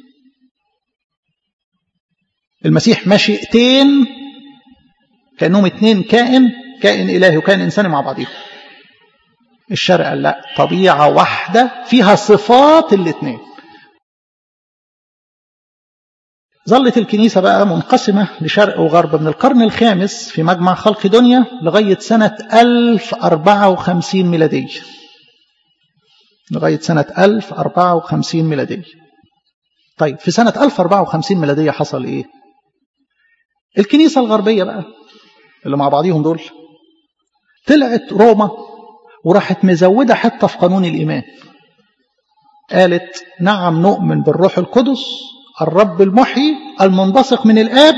المسيح مشيئتين كأنهم اتنين كائن كائن إلهي وكائن إنساني مع بعضهم الشرع قال لا طبيعة واحدة فيها صفات الاثنين ظلت الكنيسة بقى منقسمة لشرق وغرب من القرن الخامس في مجمع خلق دنيا لغاية سنة 1054 ميلادية لغاية سنة 1054 ميلادية طيب في سنة 1054 ميلادية حصل ايه الكنيسة الغربية بقى اللي مع بعضيهم دول طلعت روما وراحت مزودة حتى في قانون الإيمان قالت نعم نؤمن بالروح القدس الرب المحيي المنبثق من الآب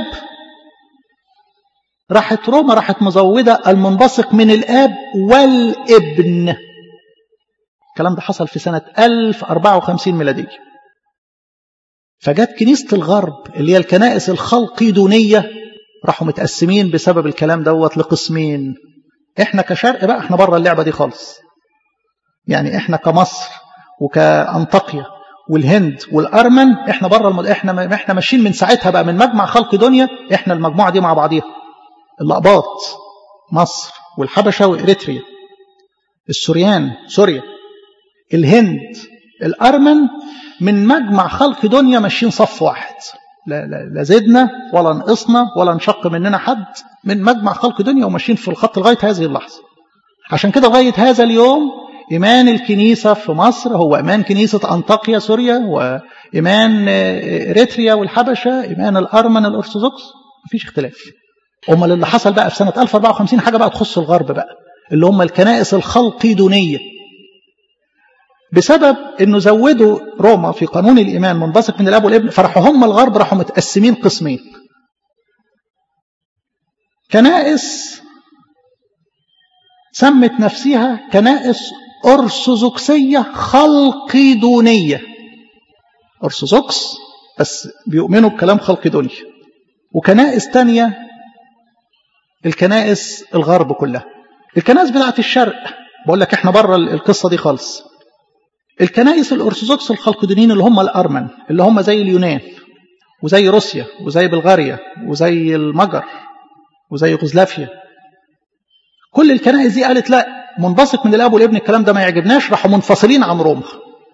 راحت روما راحت مزودة المنبثق من الآب والابن الكلام ده حصل في سنة 1054 ميلادية فجت كنيسة الغرب اللي هي الكنائس الخلقيدونية راحوا متقسمين بسبب الكلام دوت لقسمين احنا كشرق بقى احنا بره اللعبة دي خالص يعني احنا كمصر وكأنطاقيا والهند والأرمن احنا بره المد... احنا احنا ماشيين من ساعتها بقى من مجمع خلق دنيا احنا المجموعة دي مع بعضيها الأقباط مصر والحبشة وإريتريا السوريان سوريا الهند الأرمن من مجمع خلق دنيا ماشيين صف واحد لا, لا, لا زدنا ولا نقصنا ولا نشق مننا حد من مجمع خلق دنيا وماشيين في الخط لغاية هذه اللحظة عشان كده لغاية هذا اليوم إيمان الكنيسة في مصر هو إيمان كنيسة أنطاكيا سوريا وإيمان إريتريا والحبشة إيمان الأرمن الأرثوذكس مفيش اختلاف أمال اللي حصل بقى في سنة 1054 حاجة بقى تخص الغرب بقى اللي هم الكنائس الخلقيدونية بسبب انه زودوا روما في قانون الايمان منبثق من الاب والابن فراحوا هم الغرب راحوا متقسمين قسمين كنائس سمت نفسها كنائس أرثوذكسية خلقيدونية أرثوذكس بس بيؤمنوا بكلام خلقيدوني وكنائس تانية الكنائس الغرب كلها الكنائس بتاعت الشرق بقول لك احنا بره القصة دي خالص الكنائس الأرثوذكس الخلقيدونيين اللي هم الأرمن اللي هم زي اليونان وزي روسيا وزي بلغاريا وزي المجر وزي يوغوسلافيا كل الكنائس دي قالت لا منبثق من الاب والابن الكلام ده ما يعجبناش راحوا منفصلين عن روما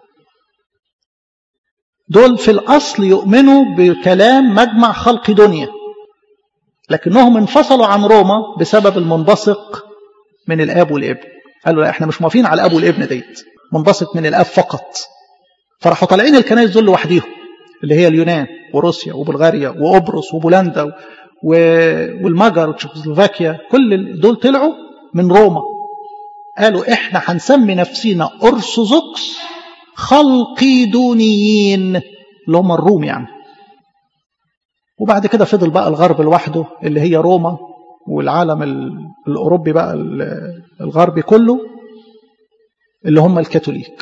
دول في الاصل يؤمنوا بكلام مجمع خلق دنيا لكنهم انفصلوا عن روما بسبب المنبثق من الاب والابن قالوا لا احنا مش موافقين على الاب والابن ديت منبثق من الاب فقط فراحوا طالعين الكنائس دول لوحديهم اللي هي اليونان وروسيا وبلغاريا وقبرص وبولندا والمجر وتشيكوسلوفاكيا كل دول طلعوا من روما قالوا احنا هنسمي نفسينا ارثوذكس خلقيدونيين اللي هم الروم يعني وبعد كده فضل بقى الغرب لوحده اللي هي روما والعالم الاوروبي بقى الغربي كله اللي هم الكاثوليك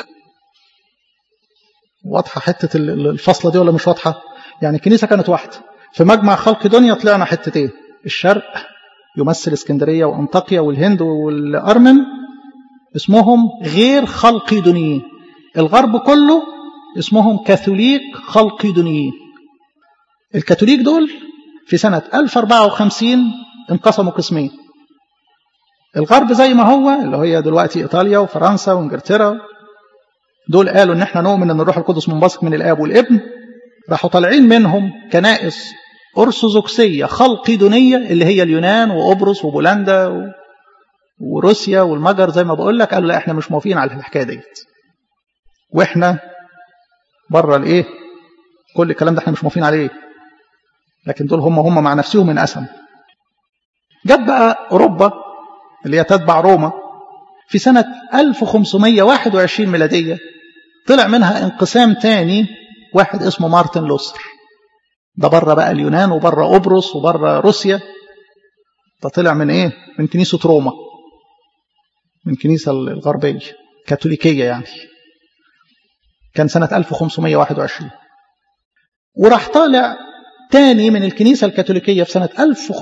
واضحه حته الفصله دي ولا مش واضحه يعني الكنيسه كانت واحده في مجمع خلق دنيا طلعنا حتتين الشرق يمثل اسكندريه وانطاكيا والهند والارمن اسمهم غير خلقيدونيين الغرب كله اسمهم كاثوليك خلقيدونيين الكاثوليك دول في سنة 1054 انقسموا قسمين الغرب زي ما هو اللي هي دلوقتي إيطاليا وفرنسا وإنجلترا دول قالوا إن احنا نؤمن إن الروح القدس منبثق من الآب والابن راحوا طالعين منهم كنائس أرثوذكسية خلقيدونية اللي هي اليونان وقبرص وبولندا و... وروسيا والمجر زي ما بقول لك قالوا لا احنا مش موافقين على الحكايه ديت واحنا بره الايه كل الكلام ده احنا مش موافقين عليه لكن دول هم هم مع نفسهم انقسموا جت بقى اوروبا اللي هي تتبع روما في سنة 1521 ميلادية طلع منها انقسام تاني واحد اسمه مارتن لوثر ده بره بقى اليونان وبره قبرص وبره روسيا ده طلع من ايه من كنيسة روما من الكنيسة الغربية كاثوليكية يعني كان سنة 1521 وراح طالع تاني من الكنيسة الكاثوليكية في سنة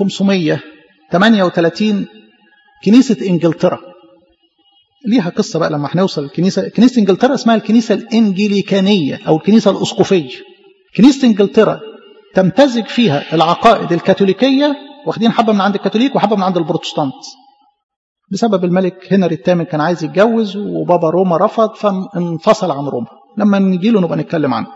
1538 كنيسة إنجلترا ليها قصة بقى لما هنوصل الكنيسة كنيسة إنجلترا اسمها الكنيسة الإنجليكانية أو الكنيسة الأسقفية كنيسة إنجلترا تمتزج فيها العقائد الكاثوليكية واخدين حبة من عند الكاثوليك وحبة من عند البروتستانت بسبب الملك هنري الثامن كان عايز يتجوز وبابا روما رفض فانفصل عن روما لما نجي له نبقى نتكلم عنه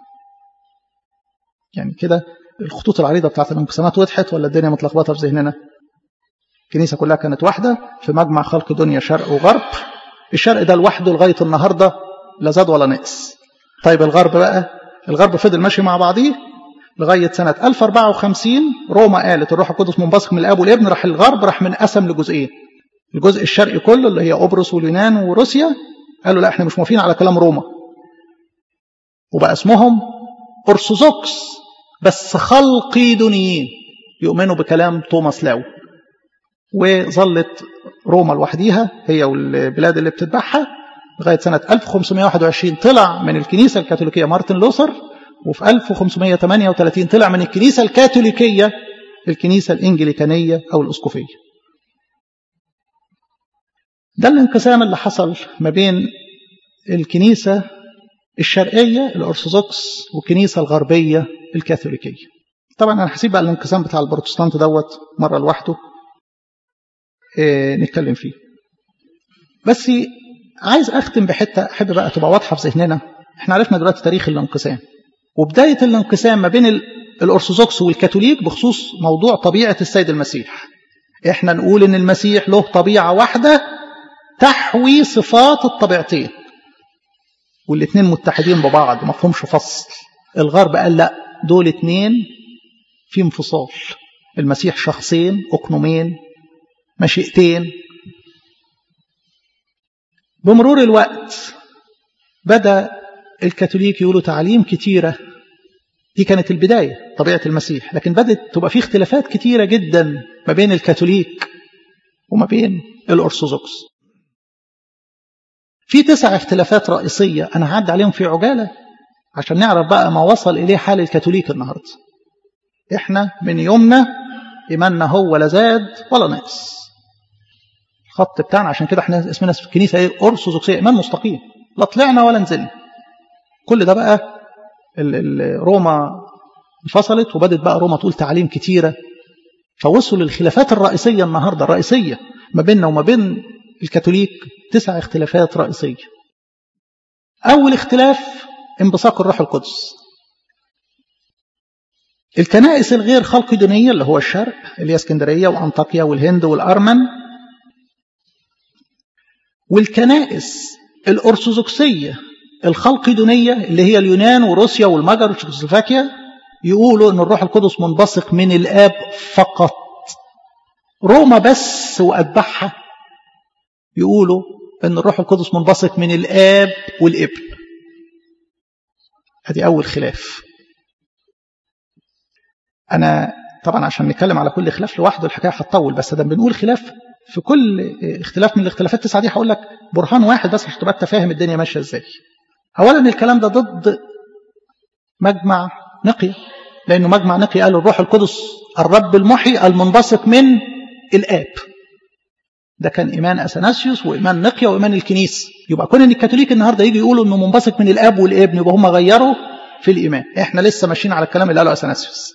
يعني كده الخطوط العريضة بتاعت الانقسامات وضحت ولا الدنيا متلخبطة في ذهننا الكنيسة كلها كانت واحدة في مجمع خلق دنيا شرق وغرب الشرق ده لوحده لغاية النهاردة لا زاد ولا نقص طيب الغرب بقى الغرب فضل ماشي مع بعضيه لغاية سنة 1054 روما قالت الروح القدس منبثق من الآب والابن راح الغرب راح منقسم لجزئين الجزء الشرقي كله اللي هي قبرص واليونان وروسيا قالوا لا احنا مش موافقين على كلام روما وبقى اسمهم أرثوذكس بس خلقيدونيين يؤمنوا بكلام توماس لاو وظلت روما لوحديها هي والبلاد اللي بتتبعها لغاية سنة 1521 طلع من الكنيسة الكاثوليكية مارتن لوثر وفي 1538 طلع من الكنيسة الكاثوليكية الكنيسة الإنجليكانية أو الأسقفية ده الانقسام اللي حصل ما بين الكنيسة الشرقية الأرثوذكس والكنيسة الغربية الكاثوليكية طبعا أنا هسيب بقى الانقسام بتاع البروتستانت دوت مرة لوحده إيه نتكلم فيه بس عايز اختم بحته احب بقى تبقى واضحه في ذهننا احنا عرفنا دلوقتي تاريخ الانقسام وبدايه الانقسام ما بين الارثوذكس والكاثوليك بخصوص موضوع طبيعه السيد المسيح احنا نقول ان المسيح له طبيعه واحده تحوي صفات الطبيعتين والاثنين متحدين ببعض ما فيهمش فصل الغرب قال لا دول اتنين في انفصال المسيح شخصين اقنومين مشيئتين بمرور الوقت بدا الكاثوليك يقولوا تعاليم كتيره دي كانت البدايه طبيعه المسيح لكن بدات تبقى في اختلافات كتيره جدا ما بين الكاثوليك وما بين الارثوذكس في تسع اختلافات رئيسيه انا هعد عليهم في عجاله عشان نعرف بقى ما وصل اليه حال الكاثوليك النهارده احنا من يومنا ايماننا هو لا زاد ولا نقص الخط بتاعنا عشان كده احنا اسمنا في الكنيسه ايه ارثوذكسيه ايمان مستقيم لا طلعنا ولا نزلنا كل ده بقى ال ال روما انفصلت وبدت بقى روما تقول تعاليم كتيره فوصلوا للخلافات الرئيسيه النهارده الرئيسيه ما بيننا وما بين الكاثوليك تسع اختلافات رئيسيه اول اختلاف انبثاق الروح القدس الكنائس الغير خلقدونية اللي هو الشرق اللي هي اسكندرية وأنطاكيا والهند والأرمن والكنائس الأرثوذكسية الخلقدونية اللي هي اليونان وروسيا والمجر وتشيكوسلوفاكيا يقولوا أن الروح القدس منبثق من الآب فقط روما بس وأتباعها يقولوا أن الروح القدس منبثق من الآب والابن هذه أول خلاف أنا طبعا عشان نتكلم على كل خلاف لوحده الحكاية هتطول بس ده بنقول خلاف في كل اختلاف من الاختلافات التسعة دي هقول لك برهان واحد بس عشان تبقى انت فاهم الدنيا ماشية ازاي. أولا الكلام ده ضد مجمع نقية لأنه مجمع نقية قال الروح القدس الرب المحي المنبثق من الآب. ده كان إيمان أثناسيوس وإيمان نقية وإيمان الكنيسة. يبقى كون إن الكاثوليك النهارده يجي يقولوا إنه منبثق من الآب والابن يبقى هم غيروا في الإيمان. إحنا لسه ماشيين على الكلام اللي قاله أثناسيوس.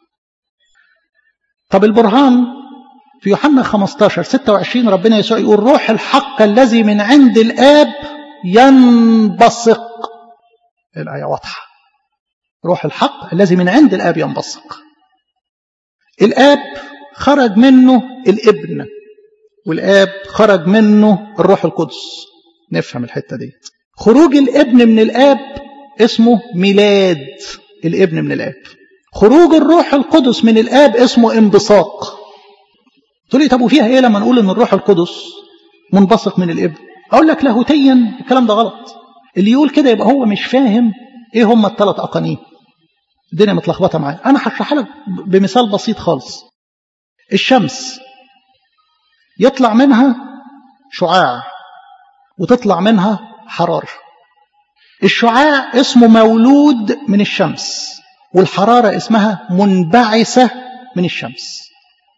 طب البرهان في يوحنا 15 26 ربنا يسوع يقول روح الحق الذي من عند الآب ينبثق الآية واضحة روح الحق الذي من عند الآب ينبثق الآب خرج منه الابن والآب خرج منه الروح القدس نفهم الحتة دي خروج الابن من الآب اسمه ميلاد الابن من الآب خروج الروح القدس من الآب اسمه انبثاق تقول لي طب وفيها ايه لما نقول ان الروح القدس منبثق من الابن اقول لك لاهوتيا الكلام ده غلط اللي يقول كده يبقى هو مش فاهم ايه هم الثلاث اقانيم الدنيا متلخبطه معايا انا هشرح لك بمثال بسيط خالص الشمس يطلع منها شعاع وتطلع منها حراره الشعاع اسمه مولود من الشمس والحراره اسمها منبعثه من الشمس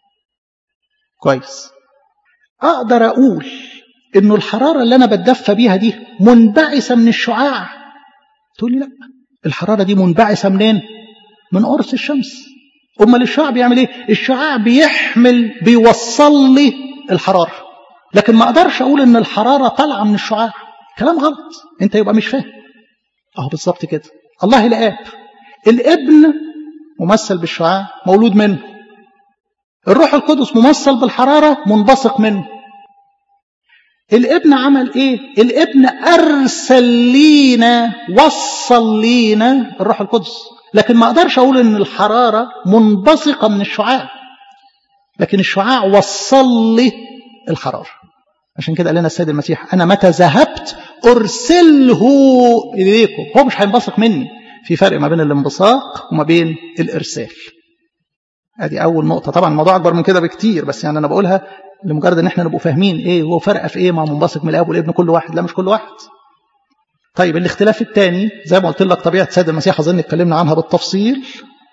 كويس اقدر اقول انه الحراره اللي انا بتدفى بيها دي منبعثه من الشعاع تقول لي لا الحراره دي منبعثه منين من قرص الشمس امال الشعاع بيعمل ايه الشعاع بيحمل بيوصل لي الحراره لكن ما اقدرش اقول ان الحراره طالعه من الشعاع كلام غلط انت يبقى مش فاهم اهو بالظبط كده الله الاب الابن ممثل بالشعاع مولود منه الروح القدس ممثل بالحرارة منبثق منه الابن عمل ايه الابن ارسل لينا وصل لينا الروح القدس لكن ما اقدرش اقول ان الحرارة منبثقة من الشعاع لكن الشعاع وصل لي الحرارة عشان كده قال لنا السيد المسيح انا متى ذهبت ارسله اليكم هو مش هينبثق مني في فرق ما بين الانبثاق وما بين الارسال ادي اول نقطه طبعا الموضوع اكبر من كده بكتير بس يعني انا بقولها لمجرد ان احنا نبقوا فاهمين ايه هو فرق في ايه مع منبثق من الاب والابن كل واحد لا مش كل واحد طيب الاختلاف الثاني زي ما قلت لك طبيعه السيد المسيح اظن اتكلمنا عنها بالتفصيل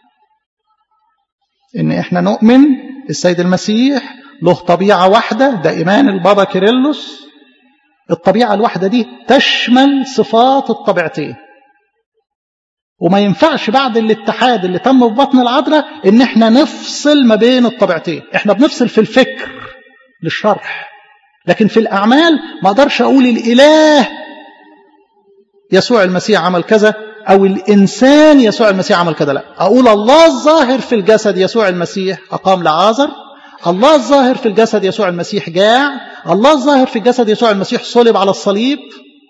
ان احنا نؤمن السيد المسيح له طبيعه واحده ده ايمان البابا كيرلس الطبيعه الواحده دي تشمل صفات الطبيعتين وما ينفعش بعد الاتحاد اللي تم في بطن العذراء ان احنا نفصل ما بين الطبيعتين احنا بنفصل في الفكر للشرح لكن في الأعمال ما أقدرش أقول الإله يسوع المسيح عمل كذا أو الإنسان يسوع المسيح عمل كذا لا أقول الله الظاهر في الجسد يسوع المسيح أقام لعازر الله الظاهر في الجسد يسوع المسيح جاع الله الظاهر في الجسد يسوع المسيح صلب على الصليب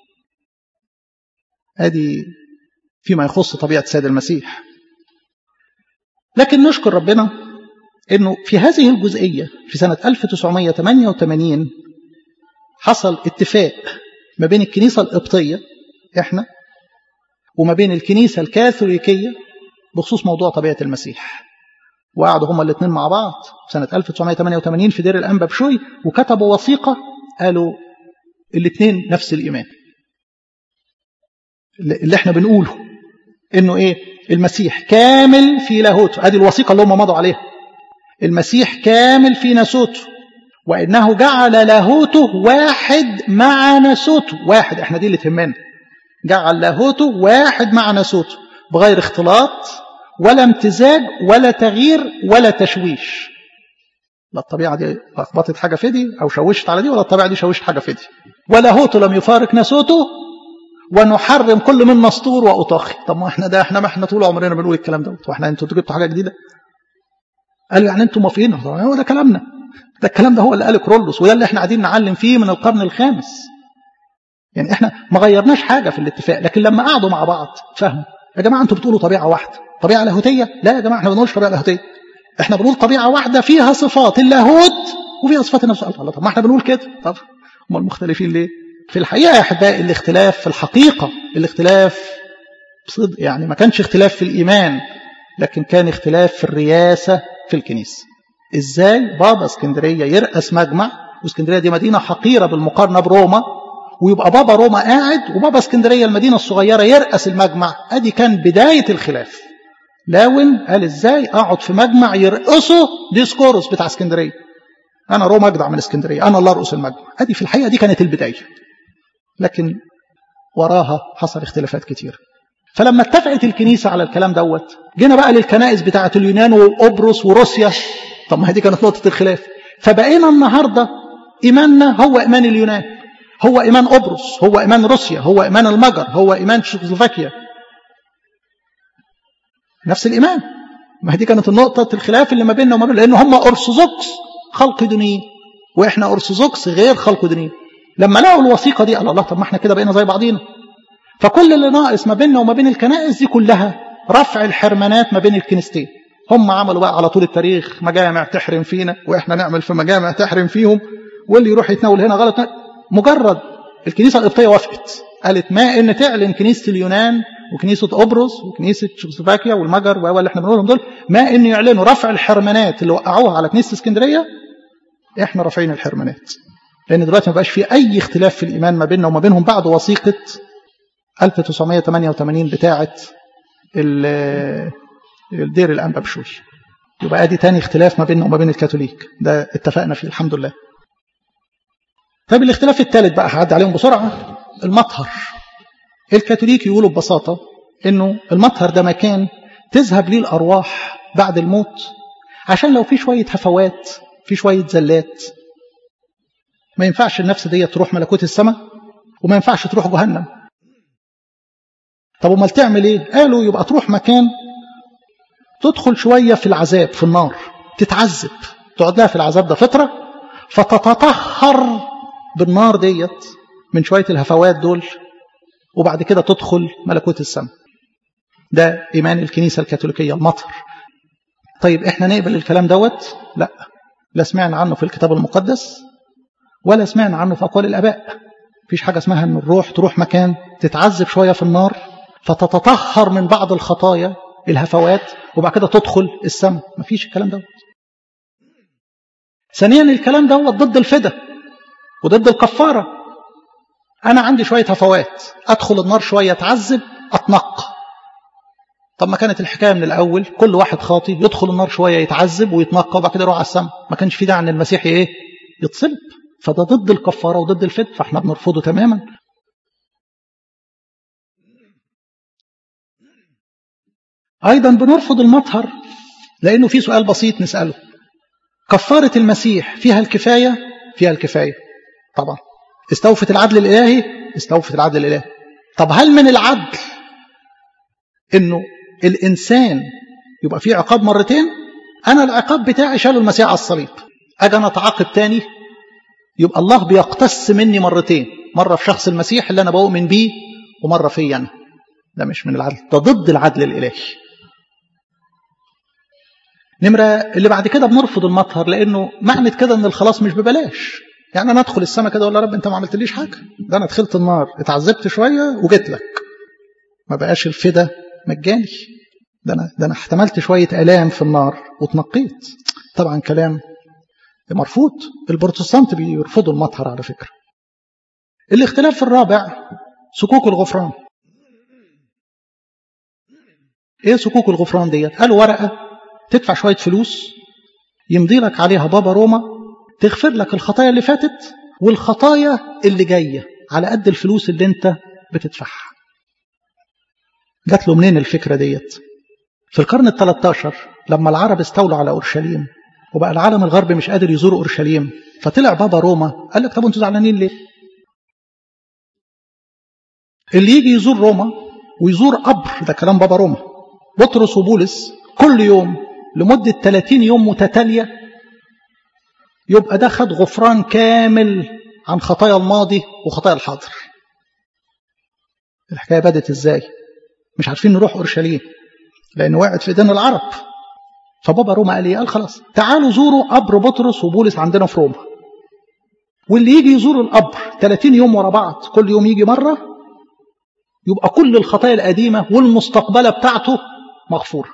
هذه فيما يخص طبيعة السيد المسيح لكن نشكر ربنا أنه في هذه الجزئية في سنة 1988 حصل اتفاق ما بين الكنيسة القبطية إحنا وما بين الكنيسة الكاثوليكية بخصوص موضوع طبيعة المسيح وقعدوا هما الاثنين مع بعض سنة 1988 في دير الأنبا بشوي وكتبوا وثيقة قالوا الاثنين نفس الإيمان اللي احنا بنقوله انه ايه المسيح كامل في لاهوته ادي الوثيقه اللي هم مضوا عليها المسيح كامل في ناسوته وانه جعل لاهوته واحد مع ناسوته واحد احنا دي اللي تهمنا جعل لاهوته واحد مع ناسوته بغير اختلاط ولا امتزاج ولا تغيير ولا تشويش لا الطبيعة دي لخبطت حاجة في دي أو شوشت على دي ولا الطبيعة دي شوشت حاجة في دي ولاهوته لم يفارق ناسوته ونحرم كل من مسطور وأطاخي طب ما احنا ده احنا ما احنا طول عمرنا بنقول الكلام ده واحنا انتوا جبتوا حاجة جديدة قالوا يعني انتوا موافقين هو ده كلامنا ده الكلام ده هو اللي قاله كرولوس وده اللي احنا قاعدين نعلم فيه من القرن الخامس يعني احنا ما غيرناش حاجة في الاتفاق لكن لما قعدوا مع بعض فهموا يا جماعة انتوا بتقولوا طبيعة واحدة طبيعة لاهوتية لا يا جماعة احنا ما بنقولش طبيعة لاهوتية احنا بنقول طبيعة واحدة فيها صفات اللاهوت وفيها صفات النفس الله طب ما احنا بنقول كده طب هم المختلفين ليه في الحقيقة يا أحبائي الاختلاف في الحقيقة الاختلاف بصدق يعني ما كانش اختلاف في الإيمان لكن كان اختلاف في الرياسة في الكنيسة ازاي بابا اسكندرية يرأس مجمع واسكندرية دي مدينة حقيرة بالمقارنة بروما ويبقى بابا روما قاعد وبابا اسكندرية المدينة الصغيرة يرأس المجمع ادي كان بداية الخلاف لاون قال ازاي اقعد في مجمع يرقصه ديسكورس بتاع اسكندرية انا روما اجدع من اسكندرية انا اللي ارقص المجمع ادي في الحقيقة دي كانت البداية لكن وراها حصل اختلافات كتير فلما اتفقت الكنيسة على الكلام دوت جينا بقى للكنائس بتاعة اليونان وقبرص وروسيا طب ما هي دي كانت نقطة الخلاف فبقينا النهاردة إيماننا هو إيمان اليونان هو إيمان قبرص هو إيمان روسيا هو إيمان المجر هو إيمان تشيكوسلوفاكيا نفس الإيمان ما هي دي كانت النقطة الخلاف اللي ما بيننا وما بين لأن هم أرثوذكس خلق دينيين وإحنا أرثوذكس غير خلق دينيين لما لقوا الوثيقة دي قال الله طب ما احنا كده بقينا زي بعضينا فكل اللي ناقص ما بيننا وما بين الكنائس دي كلها رفع الحرمانات ما بين الكنيستين هم عملوا بقى على طول التاريخ مجامع تحرم فينا واحنا نعمل في مجامع تحرم فيهم واللي يروح يتناول هنا غلط مجرد الكنيسة القبطية وافقت قالت ما ان تعلن كنيسة اليونان وكنيسة قبرص وكنيسة تشيكوسلوفاكيا والمجر واللي احنا بنقولهم دول ما ان يعلنوا رفع الحرمانات اللي وقعوها على كنيسة اسكندرية احنا رافعين الحرمانات لان دلوقتي ما بقاش في اي اختلاف في الايمان ما بيننا وما بينهم بعد وثيقة 1988 بتاعة الدير الأنبا بشوي يبقى ادي تاني اختلاف ما بيننا وما بين الكاثوليك ده اتفقنا فيه الحمد لله طيب الاختلاف الثالث بقى هعدي عليهم بسرعة المطهر الكاثوليك يقولوا ببساطة انه المطهر ده مكان تذهب ليه الأرواح بعد الموت عشان لو في شوية هفوات في شوية زلات ما ينفعش النفس دي تروح ملكوت السماء وما ينفعش تروح جهنم طب امال تعمل ايه قالوا يبقى تروح مكان تدخل شويه في العذاب في النار تتعذب تقعد لها في العذاب ده فتره فتتطهر بالنار ديت من شويه الهفوات دول وبعد كده تدخل ملكوت السماء ده ايمان الكنيسه الكاثوليكيه المطهر طيب احنا نقبل الكلام دوت لا لا سمعنا عنه في الكتاب المقدس ولا سمعنا عنه في اقوال الاباء مفيش حاجه اسمها ان الروح تروح مكان تتعذب شويه في النار فتتطهر من بعض الخطايا الهفوات وبعد كده تدخل السماء مفيش الكلام دوت ثانيا الكلام دوت ضد الفدا وضد الكفاره انا عندي شويه هفوات ادخل النار شويه اتعذب اتنقى طب ما كانت الحكايه من الاول كل واحد خاطي يدخل النار شويه يتعذب ويتنقى وبعد كده يروح على السماء ما كانش في داعي ان المسيح ايه يتصلب فده ضد الكفاره وضد الفدا فاحنا بنرفضه تماما أيضا بنرفض المطهر لأنه في سؤال بسيط نسأله كفارة المسيح فيها الكفاية فيها الكفاية طبعا استوفت العدل الإلهي استوفت العدل الإلهي طب هل من العدل انه الانسان يبقى فيه عقاب مرتين انا العقاب بتاعي شالوا المسيح على الصليب اجي انا اتعاقب تاني يبقى الله بيقتص مني مرتين مره في شخص المسيح اللي انا بؤمن بيه ومره فيا انا ده مش من العدل ده ضد العدل الالهي نمرة اللي بعد كده بنرفض المطهر لأنه معنى كده أن الخلاص مش ببلاش يعني أنا أدخل السماء كده أقول يا رب أنت ما عملتليش حاجة ده أنا دخلت النار اتعذبت شوية وجيت لك ما بقاش الفدا مجاني ده أنا, ده أنا احتملت شوية آلام في النار واتنقيت طبعا كلام مرفوض البروتستانت بيرفضوا المطهر على فكرة الاختلاف الرابع سكوك الغفران ايه سكوك الغفران ديت قالوا ورقة تدفع شوية فلوس يمضي لك عليها بابا روما تغفر لك الخطايا اللي فاتت والخطايا اللي جاية على قد الفلوس اللي انت بتدفعها جات له منين الفكرة ديت في القرن ال 13 لما العرب استولوا على أورشليم وبقى العالم الغربي مش قادر يزور أورشليم فطلع بابا روما قال لك طب انتوا زعلانين ليه اللي يجي يزور روما ويزور قبر ده كلام بابا روما بطرس وبولس كل يوم لمدة 30 يوم متتالية يبقى ده خد غفران كامل عن خطايا الماضي وخطايا الحاضر الحكاية بدت ازاي مش عارفين نروح أورشليم لأن وقعت في ايدين العرب فبابا روما قال ايه قال خلاص تعالوا زوروا قبر بطرس وبولس عندنا في روما واللي يجي يزور القبر 30 يوم ورا بعض كل يوم يجي مرة يبقى كل الخطايا القديمة والمستقبلة بتاعته مغفورة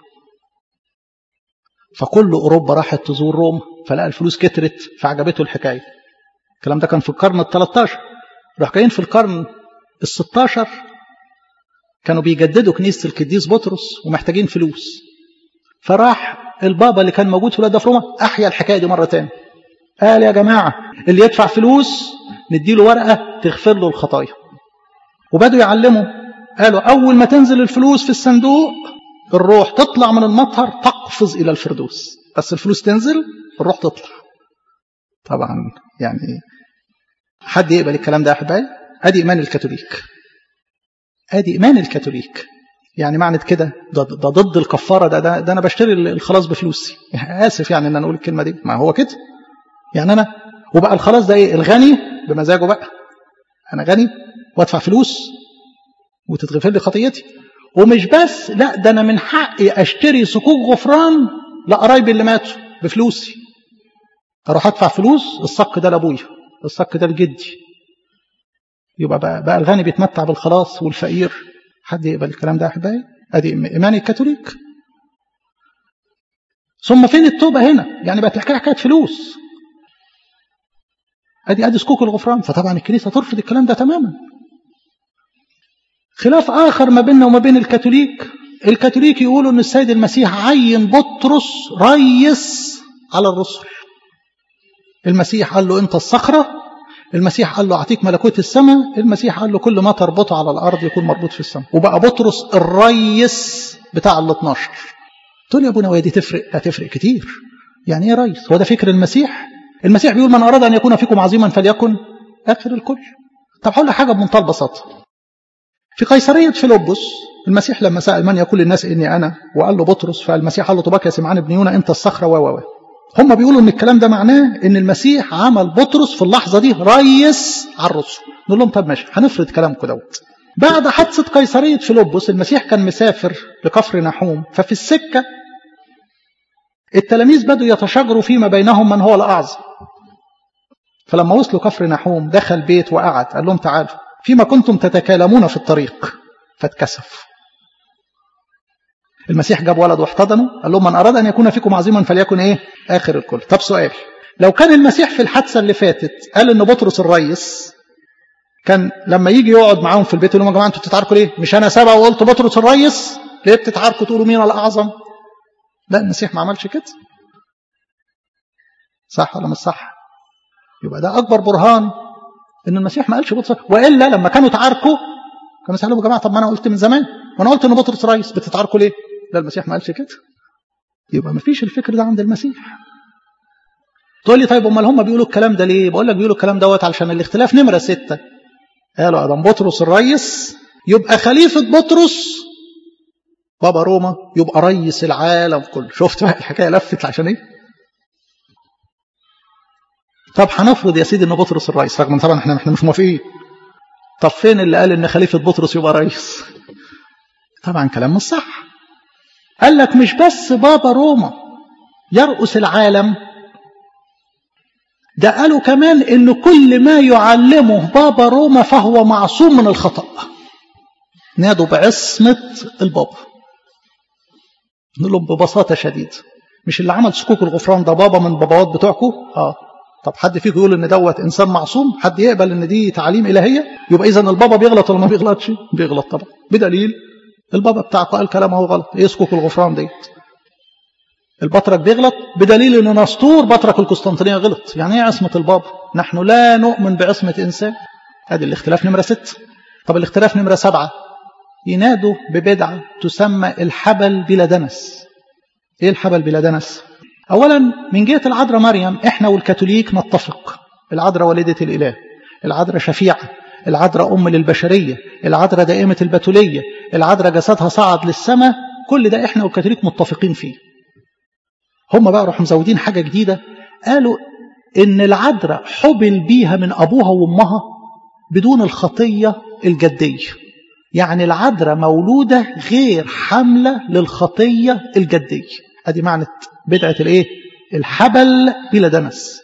فكل أوروبا راحت تزور روما فلقى الفلوس كترت فعجبته الحكاية الكلام ده كان في القرن ال 13 راح جايين في القرن ال 16 كانوا بيجددوا كنيسة القديس بطرس ومحتاجين فلوس فراح البابا اللي كان موجود في الوقت ده في روما أحيا الحكاية دي مرة تاني قال يا جماعة اللي يدفع فلوس نديله ورقة تغفر له الخطايا وبدوا يعلموا قالوا أول ما تنزل الفلوس في الصندوق الروح تطلع من المطهر تقفز إلى الفردوس بس الفلوس تنزل الروح تطلع طبعا يعني حد يقبل الكلام ده يا أحبائي أدي إيمان الكاثوليك أدي إيمان الكاثوليك يعني معنى كده ده, ده ضد الكفارة ده, ده, ده أنا بشتري الخلاص بفلوسي آسف يعني أن أنا أقول الكلمة دي ما هو كده يعني أنا وبقى الخلاص ده إيه الغني بمزاجه بقى أنا غني وأدفع فلوس وتتغفر لي خطيتي ومش بس لا ده أنا من حقي أشتري صكوك غفران لقرايبي اللي ماتوا بفلوسي أروح أدفع فلوس الصك ده لأبويا الصك ده لجدي يبقى بقى, بقى الغني بيتمتع بالخلاص والفقير حد يقبل الكلام ده يا احبائي ادي ايمان الكاثوليك ثم فين التوبه هنا يعني بقت الحكايه حكايه فلوس ادي ادي سكوك الغفران فطبعا الكنيسه ترفض الكلام ده تماما خلاف اخر ما بيننا وما بين الكاثوليك الكاثوليك يقولوا ان السيد المسيح عين بطرس ريس على الرسل المسيح قال له انت الصخره المسيح قال له أعطيك ملكوت السماء المسيح قال له كل ما تربطه على الأرض يكون مربوط في السماء وبقى بطرس الريس بتاع ال 12 تقول يا أبونا وهي دي تفرق لا تفرق كتير يعني إيه ريس هو ده فكر المسيح المسيح بيقول من أراد أن يكون فيكم عظيما فليكن آخر الكل طب هقول لك حاجة بمنتهى البساطة في قيصرية فيلبس المسيح لما سأل من يقول للناس إني أنا وقال له بطرس فالمسيح قال له طباك يا سمعان ابن يونا أنت الصخرة و و هم بيقولوا ان الكلام ده معناه ان المسيح عمل بطرس في اللحظه دي ريس على الرسل نقول لهم طب ماشي هنفرض كلامكم دوت بعد حادثه قيصريه فيلبس المسيح كان مسافر لكفر نحوم ففي السكه التلاميذ بدوا يتشاجروا فيما بينهم من هو الاعظم فلما وصلوا كفر نحوم دخل بيت وقعد قال لهم تعالوا فيما كنتم تتكالمون في الطريق فاتكسف المسيح جاب ولد واحتضنه قال لهم من أراد أن يكون فيكم عظيما فليكن إيه آخر الكل طب سؤال لو كان المسيح في الحادثة اللي فاتت قال إن بطرس الريس كان لما يجي يقعد معاهم في البيت يقول لهم يا جماعة أنتوا بتتعاركوا ليه مش أنا سبق وقلت بطرس الريس ليه بتتعاركوا تقولوا مين الأعظم لا المسيح ما عملش كده صح ولا مش صح يبقى ده أكبر برهان إن المسيح ما قالش بطرس وإلا لما كانوا تعاركوا كانوا سألوا يا جماعة طب ما أنا قلت من زمان ما أنا قلت إن بطرس ريس بتتعاركوا ليه لا المسيح ما قالش كده يبقى ما فيش الفكر ده عند المسيح تقول لي طيب امال هم بيقولوا الكلام ده ليه بقول لك بيقولوا الكلام دوت علشان الاختلاف نمره ستة قالوا ادم بطرس الريس يبقى خليفه بطرس بابا روما يبقى ريس العالم كله شفت بقى الحكايه لفت عشان ايه طب هنفرض يا سيدي ان بطرس الرئيس رغم طبعا احنا احنا مش موافقين طب فين اللي قال ان خليفه بطرس يبقى رئيس طبعا كلام مش صح قال لك مش بس بابا روما يرأس العالم ده قالوا كمان ان كل ما يعلمه بابا روما فهو معصوم من الخطأ نادوا بعصمة البابا نقول لهم ببساطة شديدة مش اللي عمل صكوك الغفران ده بابا من باباوات بتوعكم اه طب حد فيكم يقول ان دوت انسان معصوم حد يقبل ان دي تعاليم الهيه يبقى اذا البابا بيغلط ولا ما بيغلطش بيغلط طبعا بدليل البابا بتاعكم قال كلام هو غلط ايه صكوك الغفران ديت البطرك بيغلط بدليل ان نسطور بطرك القسطنطينيه غلط يعني ايه عصمه البابا نحن لا نؤمن بعصمه انسان ادي الاختلاف نمره ستة طب الاختلاف نمره سبعة ينادوا ببدعه تسمى الحبل بلا دنس ايه الحبل بلا دنس اولا من جهه العذراء مريم احنا والكاثوليك نتفق العذراء والده الاله العذراء شفيعه العذراء ام للبشريه العذراء دائمه البتوليه العذراء جسدها صعد للسماء كل ده احنا والكاثوليك متفقين فيه هم بقى راحوا مزودين حاجه جديده قالوا ان العذراء حبل بيها من ابوها وامها بدون الخطيه الجديه يعني العذراء مولوده غير حامله للخطيه الجديه ادي معنى بدعه الايه الحبل بلا دنس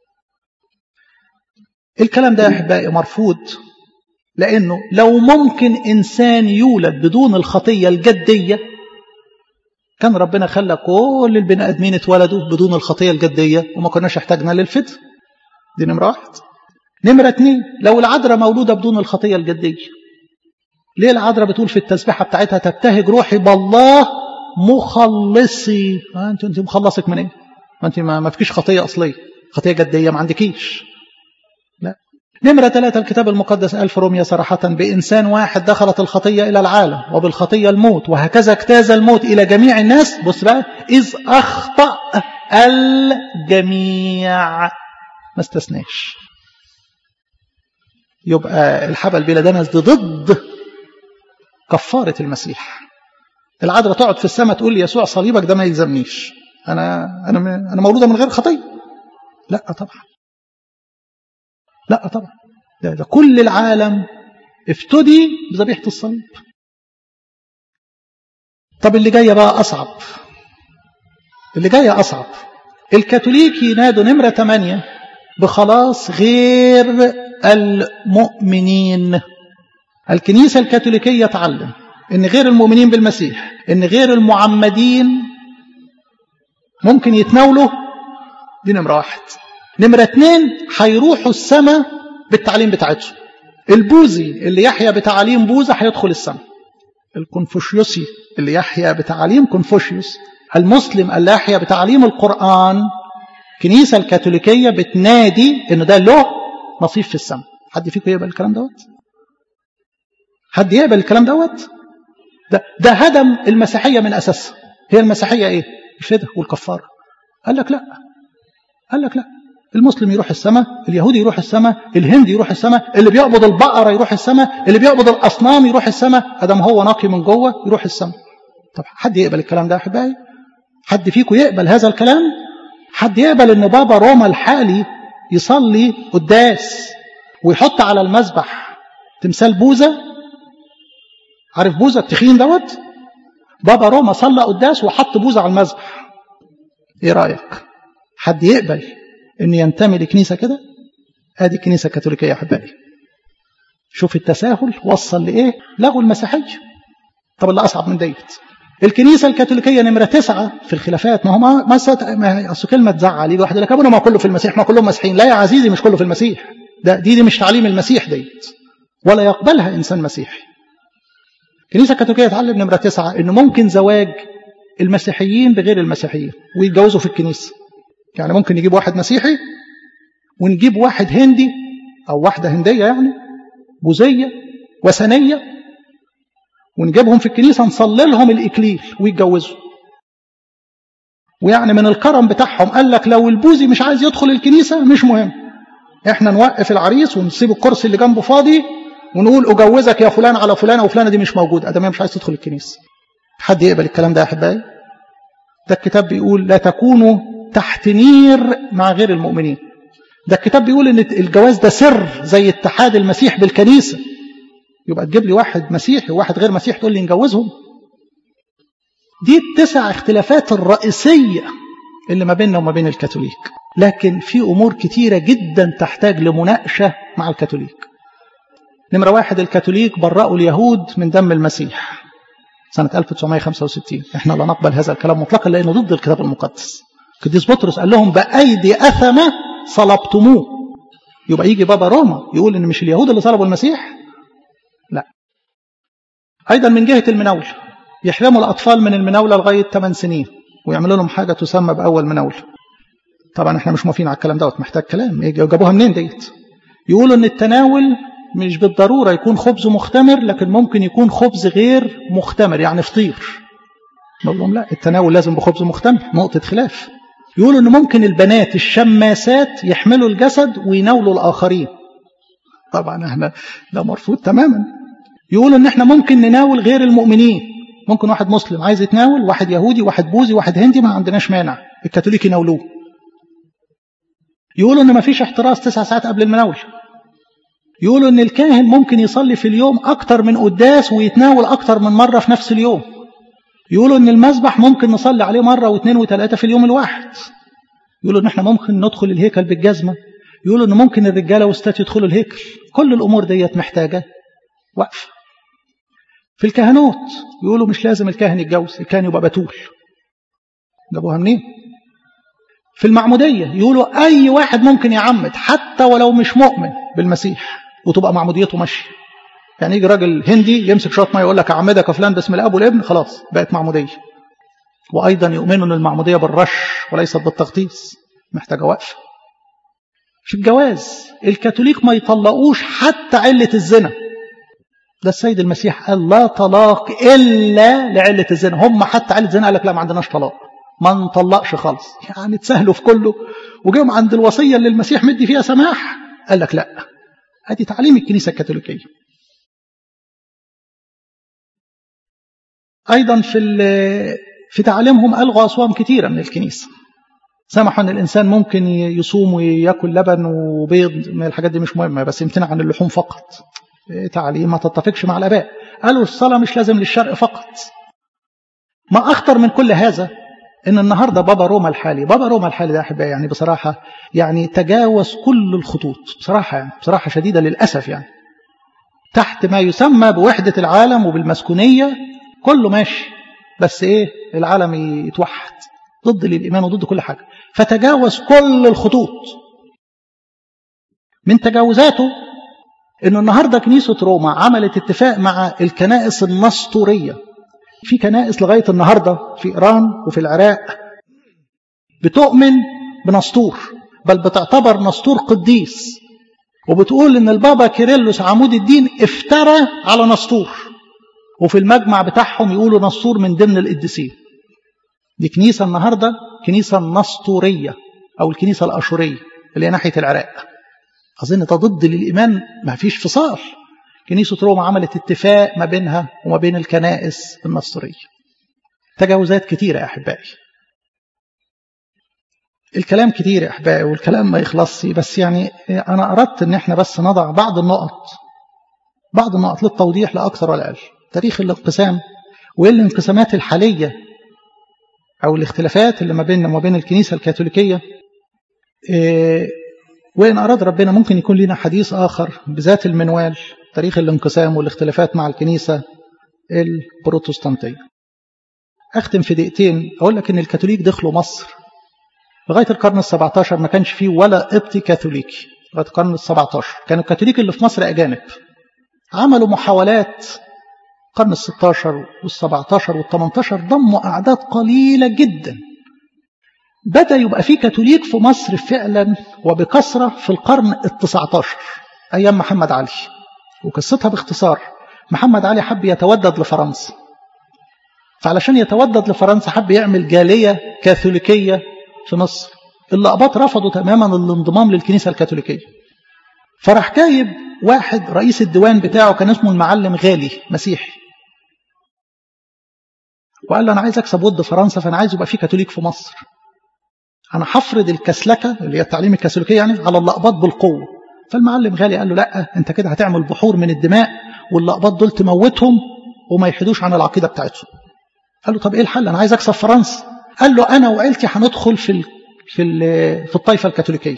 الكلام ده يا احبائي مرفوض لانه لو ممكن انسان يولد بدون الخطيه الجديه كان ربنا خلى كل البني ادمين اتولدوا بدون الخطيه الجديه وما كناش احتاجنا للفدء دي نمره واحد نمره اتنين لو العذراء مولوده بدون الخطيه الجديه ليه العذراء بتقول في التسبيحه بتاعتها تبتهج روحي بالله مخلصي آه انت انت مخلصك من ايه ما انت ما, ما فيكيش خطيه اصليه خطيه جديه ما عندكيش لا نمرة ثلاثة الكتاب المقدس قال في روميا صراحة بإنسان واحد دخلت الخطية إلى العالم وبالخطية الموت وهكذا اجتاز الموت إلى جميع الناس بص بقى إذ أخطأ الجميع ما استثناش يبقى الحبل بلا دنس دي ضد كفارة المسيح العذراء تقعد في السماء تقول لي يسوع صليبك ده ما يلزمنيش انا انا انا مولوده من غير خطيه لا طبعا لا طبعا ده, ده كل العالم افتدي بذبيحه الصليب طب اللي جايه بقى اصعب اللي جايه اصعب الكاثوليك ينادوا نمره 8 بخلاص غير المؤمنين الكنيسه الكاثوليكيه تعلم ان غير المؤمنين بالمسيح ان غير المعمدين ممكن يتناولوا دي نمرة واحد نمرة اتنين هيروحوا السماء بالتعليم بتاعتهم البوذي اللي يحيا بتعاليم بوذا هيدخل السماء الكونفوشيوسي اللي يحيا بتعاليم كونفوشيوس المسلم اللي يحيا بتعاليم القرآن الكنيسة الكاثوليكية بتنادي ان ده له نصيب في السماء حد فيكم يقبل الكلام دوت حد يقبل الكلام دوت ده, ده هدم المسيحية من أساسها هي المسيحية إيه الفدى والكفارة قال لك لا قال لك لا المسلم يروح السماء اليهودي يروح السماء الهندي يروح السماء اللي بيعبد البقرة يروح السماء اللي بيعبد الأصنام يروح السماء أدم هو نقي من جوه يروح السماء طب حد يقبل الكلام ده يا أحبائي حد فيكم يقبل هذا الكلام حد يقبل ان بابا روما الحالي يصلي قداس ويحط على المذبح تمثال بوذا عارف بوذا التخين دوت بابا روما صلى قداس وحط بوذا على المذبح ايه رايك حد يقبل ان ينتمي لكنيسه كده ادي الكنيسه الكاثوليكيه يا احبائي شوف التساهل وصل لايه لغوا المسيحيه طب اللي اصعب من ديت الكنيسه الكاثوليكيه نمره تسعه في الخلافات ما هو ما ما, ست... ما اصل كلمه تزعل يجي واحد يقول لك ابونا ما كله في المسيح ما كلهم مسيحيين لا يا عزيزي مش كله في المسيح ده دي دي مش تعليم المسيح ديت ولا يقبلها انسان مسيحي الكنيسه الكاثوليكيه تعلم نمره تسعه انه ممكن زواج المسيحيين بغير المسيحيين ويتجوزوا في الكنيسه يعني ممكن نجيب واحد مسيحي ونجيب واحد هندي او واحده هنديه يعني بوذيه وثنيه ونجيبهم في الكنيسه نصلي لهم الاكليل ويتجوزوا ويعني من الكرم بتاعهم قال لك لو البوذي مش عايز يدخل الكنيسة مش مهم احنا نوقف العريس ونسيب الكرسي اللي جنبه فاضي ونقول اجوزك يا فلان على فلانه وفلانه دي مش موجوده ادم مش عايز تدخل الكنيسه حد يقبل الكلام ده يا احبائي ده الكتاب بيقول لا تكونوا تحت نير مع غير المؤمنين ده الكتاب بيقول ان الجواز ده سر زي اتحاد المسيح بالكنيسه يبقى تجيب لي واحد مسيحي وواحد غير مسيحي تقول لي نجوزهم دي التسع اختلافات الرئيسيه اللي ما بيننا وما بين الكاثوليك لكن في امور كتيره جدا تحتاج لمناقشه مع الكاثوليك نمره واحد الكاثوليك برأوا اليهود من دم المسيح سنة 1965 احنا لا نقبل هذا الكلام مطلقا لأنه ضد الكتاب المقدس قديس بطرس قال لهم بأيدي أثمة صلبتموه يبقى يجي بابا روما يقول إن مش اليهود اللي صلبوا المسيح لا أيضا من جهة المناولة يحرموا الأطفال من المناولة لغاية 8 سنين ويعملوا لهم حاجة تسمى بأول مناولة طبعا احنا مش موافقين على الكلام دوت محتاج كلام جابوها منين ديت يقولوا ان التناول مش بالضرورة يكون خبز مختمر لكن ممكن يكون خبز غير مختمر يعني فطير نقول لهم لا التناول لازم بخبز مختمر نقطة خلاف يقولوا ان ممكن البنات الشماسات يحملوا الجسد ويناولوا الآخرين طبعا احنا ده مرفوض تماما يقولوا ان احنا ممكن نناول غير المؤمنين ممكن واحد مسلم عايز يتناول واحد يهودي واحد بوذي واحد هندي ما عندناش مانع الكاثوليك يناولوه يقولوا ان ما فيش احتراس تسع ساعات قبل المناول يقولوا ان الكاهن ممكن يصلي في اليوم اكتر من قداس ويتناول اكتر من مرة في نفس اليوم يقولوا ان المسبح ممكن نصلي عليه مرة واثنين وثلاثة في اليوم الواحد يقولوا ان احنا ممكن ندخل الهيكل بالجزمة يقولوا ان ممكن الرجالة والستات يدخلوا الهيكل كل الامور ديت محتاجة وقف في الكهنوت يقولوا مش لازم الكاهن يتجوز الكاهن يبقى بتول جابوها منين في المعمودية يقولوا أي واحد ممكن يعمد حتى ولو مش مؤمن بالمسيح وتبقى معموديته ماشية يعني يجي راجل هندي يمسك شوية ميه يقول لك أعمدك يا فلان باسم الأب والابن خلاص بقت معمودية وأيضا يؤمنوا أن المعمودية بالرش وليست بالتغطيس محتاجة وقفة في الجواز الكاثوليك ما يطلقوش حتى علة الزنا ده السيد المسيح قال لا طلاق إلا لعلة الزنا هم حتى علة الزنا قال لك لا ما عندناش طلاق ما نطلقش خالص يعني تسهلوا في كله وجيهم عند الوصية اللي المسيح مدي فيها سماح قال لك لا ادي تعليم الكنيسة الكاثوليكية أيضا في في تعليمهم ألغوا أصوام كثيرة من الكنيسة سمحوا أن الإنسان ممكن يصوم ويأكل لبن وبيض من الحاجات دي مش مهمة بس يمتنع عن اللحوم فقط تعليم ما تتفقش مع الآباء قالوا الصلاة مش لازم للشرق فقط ما أخطر من كل هذا ان النهارده بابا روما الحالي بابا روما الحالي ده احبائي يعني بصراحه يعني تجاوز كل الخطوط بصراحه يعني بصراحه شديده للاسف يعني تحت ما يسمى بوحده العالم وبالمسكونيه كله ماشي بس ايه العالم يتوحد ضد الايمان وضد كل حاجه فتجاوز كل الخطوط من تجاوزاته انه النهارده كنيسه روما عملت اتفاق مع الكنائس النسطوريه في كنائس لغاية النهاردة في إيران وفي العراق بتؤمن بنسطور بل بتعتبر نسطور قديس وبتقول ان البابا كيرلس عمود الدين افترى على نسطور وفي المجمع بتاعهم يقولوا نسطور من ضمن القديسين دي كنيسة النهاردة كنيسة النسطورية أو الكنيسة الأشورية اللي هي ناحية العراق أظن ده ضد للإيمان ما فيش فصال كنيسة روما عملت اتفاق ما بينها وما بين الكنائس النصرية تجاوزات كتيرة يا أحبائي الكلام كتير يا أحبائي والكلام ما يخلصش بس يعني أنا أردت أن احنا بس نضع بعض النقط بعض النقط للتوضيح لا أكثر ولا أقل تاريخ الانقسام وإيه الانقسامات الحالية أو الاختلافات اللي ما بيننا وما بين الكنيسة الكاثوليكية إيه وإن أراد ربنا ممكن يكون لنا حديث آخر بذات المنوال تاريخ الانقسام والاختلافات مع الكنيسة البروتستانتية أختم في دقيقتين أقول لك إن الكاثوليك دخلوا مصر لغاية القرن السبعة عشر ما كانش فيه ولا قبطي كاثوليكي لغاية القرن السبعة عشر كانوا الكاثوليك اللي في مصر أجانب عملوا محاولات القرن الستة عشر والسبعة عشر والثمانية عشر ضموا أعداد قليلة جدا بدأ يبقى في كاثوليك في مصر فعلا وبكثرة في القرن التسعة عشر أيام محمد علي وقصتها باختصار محمد علي حب يتودد لفرنسا فعلشان يتودد لفرنسا حب يعمل جالية كاثوليكية في مصر الأقباط رفضوا تماما الانضمام للكنيسة الكاثوليكية فراح جايب واحد رئيس الديوان بتاعه كان اسمه المعلم غالي مسيحي وقال له أنا عايز أكسب ود فرنسا فأنا عايز يبقى في كاثوليك في مصر أنا هفرض الكسلكة اللي هي التعليم الكاثوليكية يعني على الأقباط بالقوة فالمعلم غالي قال له لا أنت كده هتعمل بحور من الدماء والأقباط دول تموتهم وما يحيدوش عن العقيدة بتاعتهم قال له طب إيه الحل أنا عايز أكسب فرنسا قال له أنا وعيلتي هندخل في ال في ال في الطائفة الكاثوليكية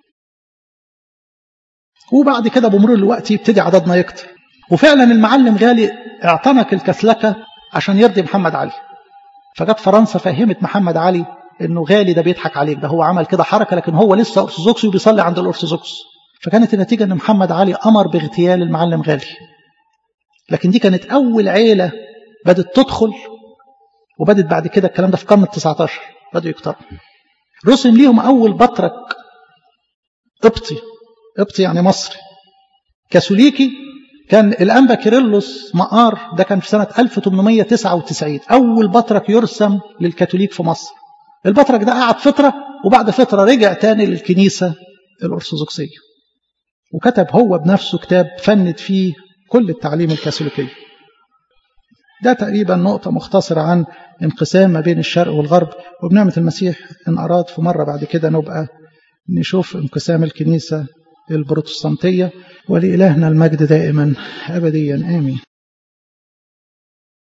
وبعد كده بمرور الوقت يبتدي عددنا يكتر وفعلا المعلم غالي اعتنق الكسلكة عشان يرضي محمد علي فجت فرنسا فهمت محمد علي انه غالي ده بيضحك عليك ده هو عمل كده حركه لكن هو لسه ارثوذكسي وبيصلي عند الارثوذكس فكانت النتيجه ان محمد علي امر باغتيال المعلم غالي لكن دي كانت اول عيله بدات تدخل وبدت بعد كده الكلام ده في القرن ال19 بدأوا يكتروا رسم ليهم اول بطرك قبطي قبطي يعني مصري كاثوليكي كان الأنبا كيرلس مقار ده كان في سنة 1899 أول بطرك يرسم للكاثوليك في مصر البطرك ده قعد فترة وبعد فترة رجع تاني للكنيسة الأرثوذكسية وكتب هو بنفسه كتاب فند فيه كل التعليم الكاثوليكي ده تقريبا نقطة مختصرة عن انقسام ما بين الشرق والغرب وبنعمة المسيح إن أراد في مرة بعد كده نبقى نشوف انقسام الكنيسة البروتستانتية ولإلهنا المجد دائما أبديا آمين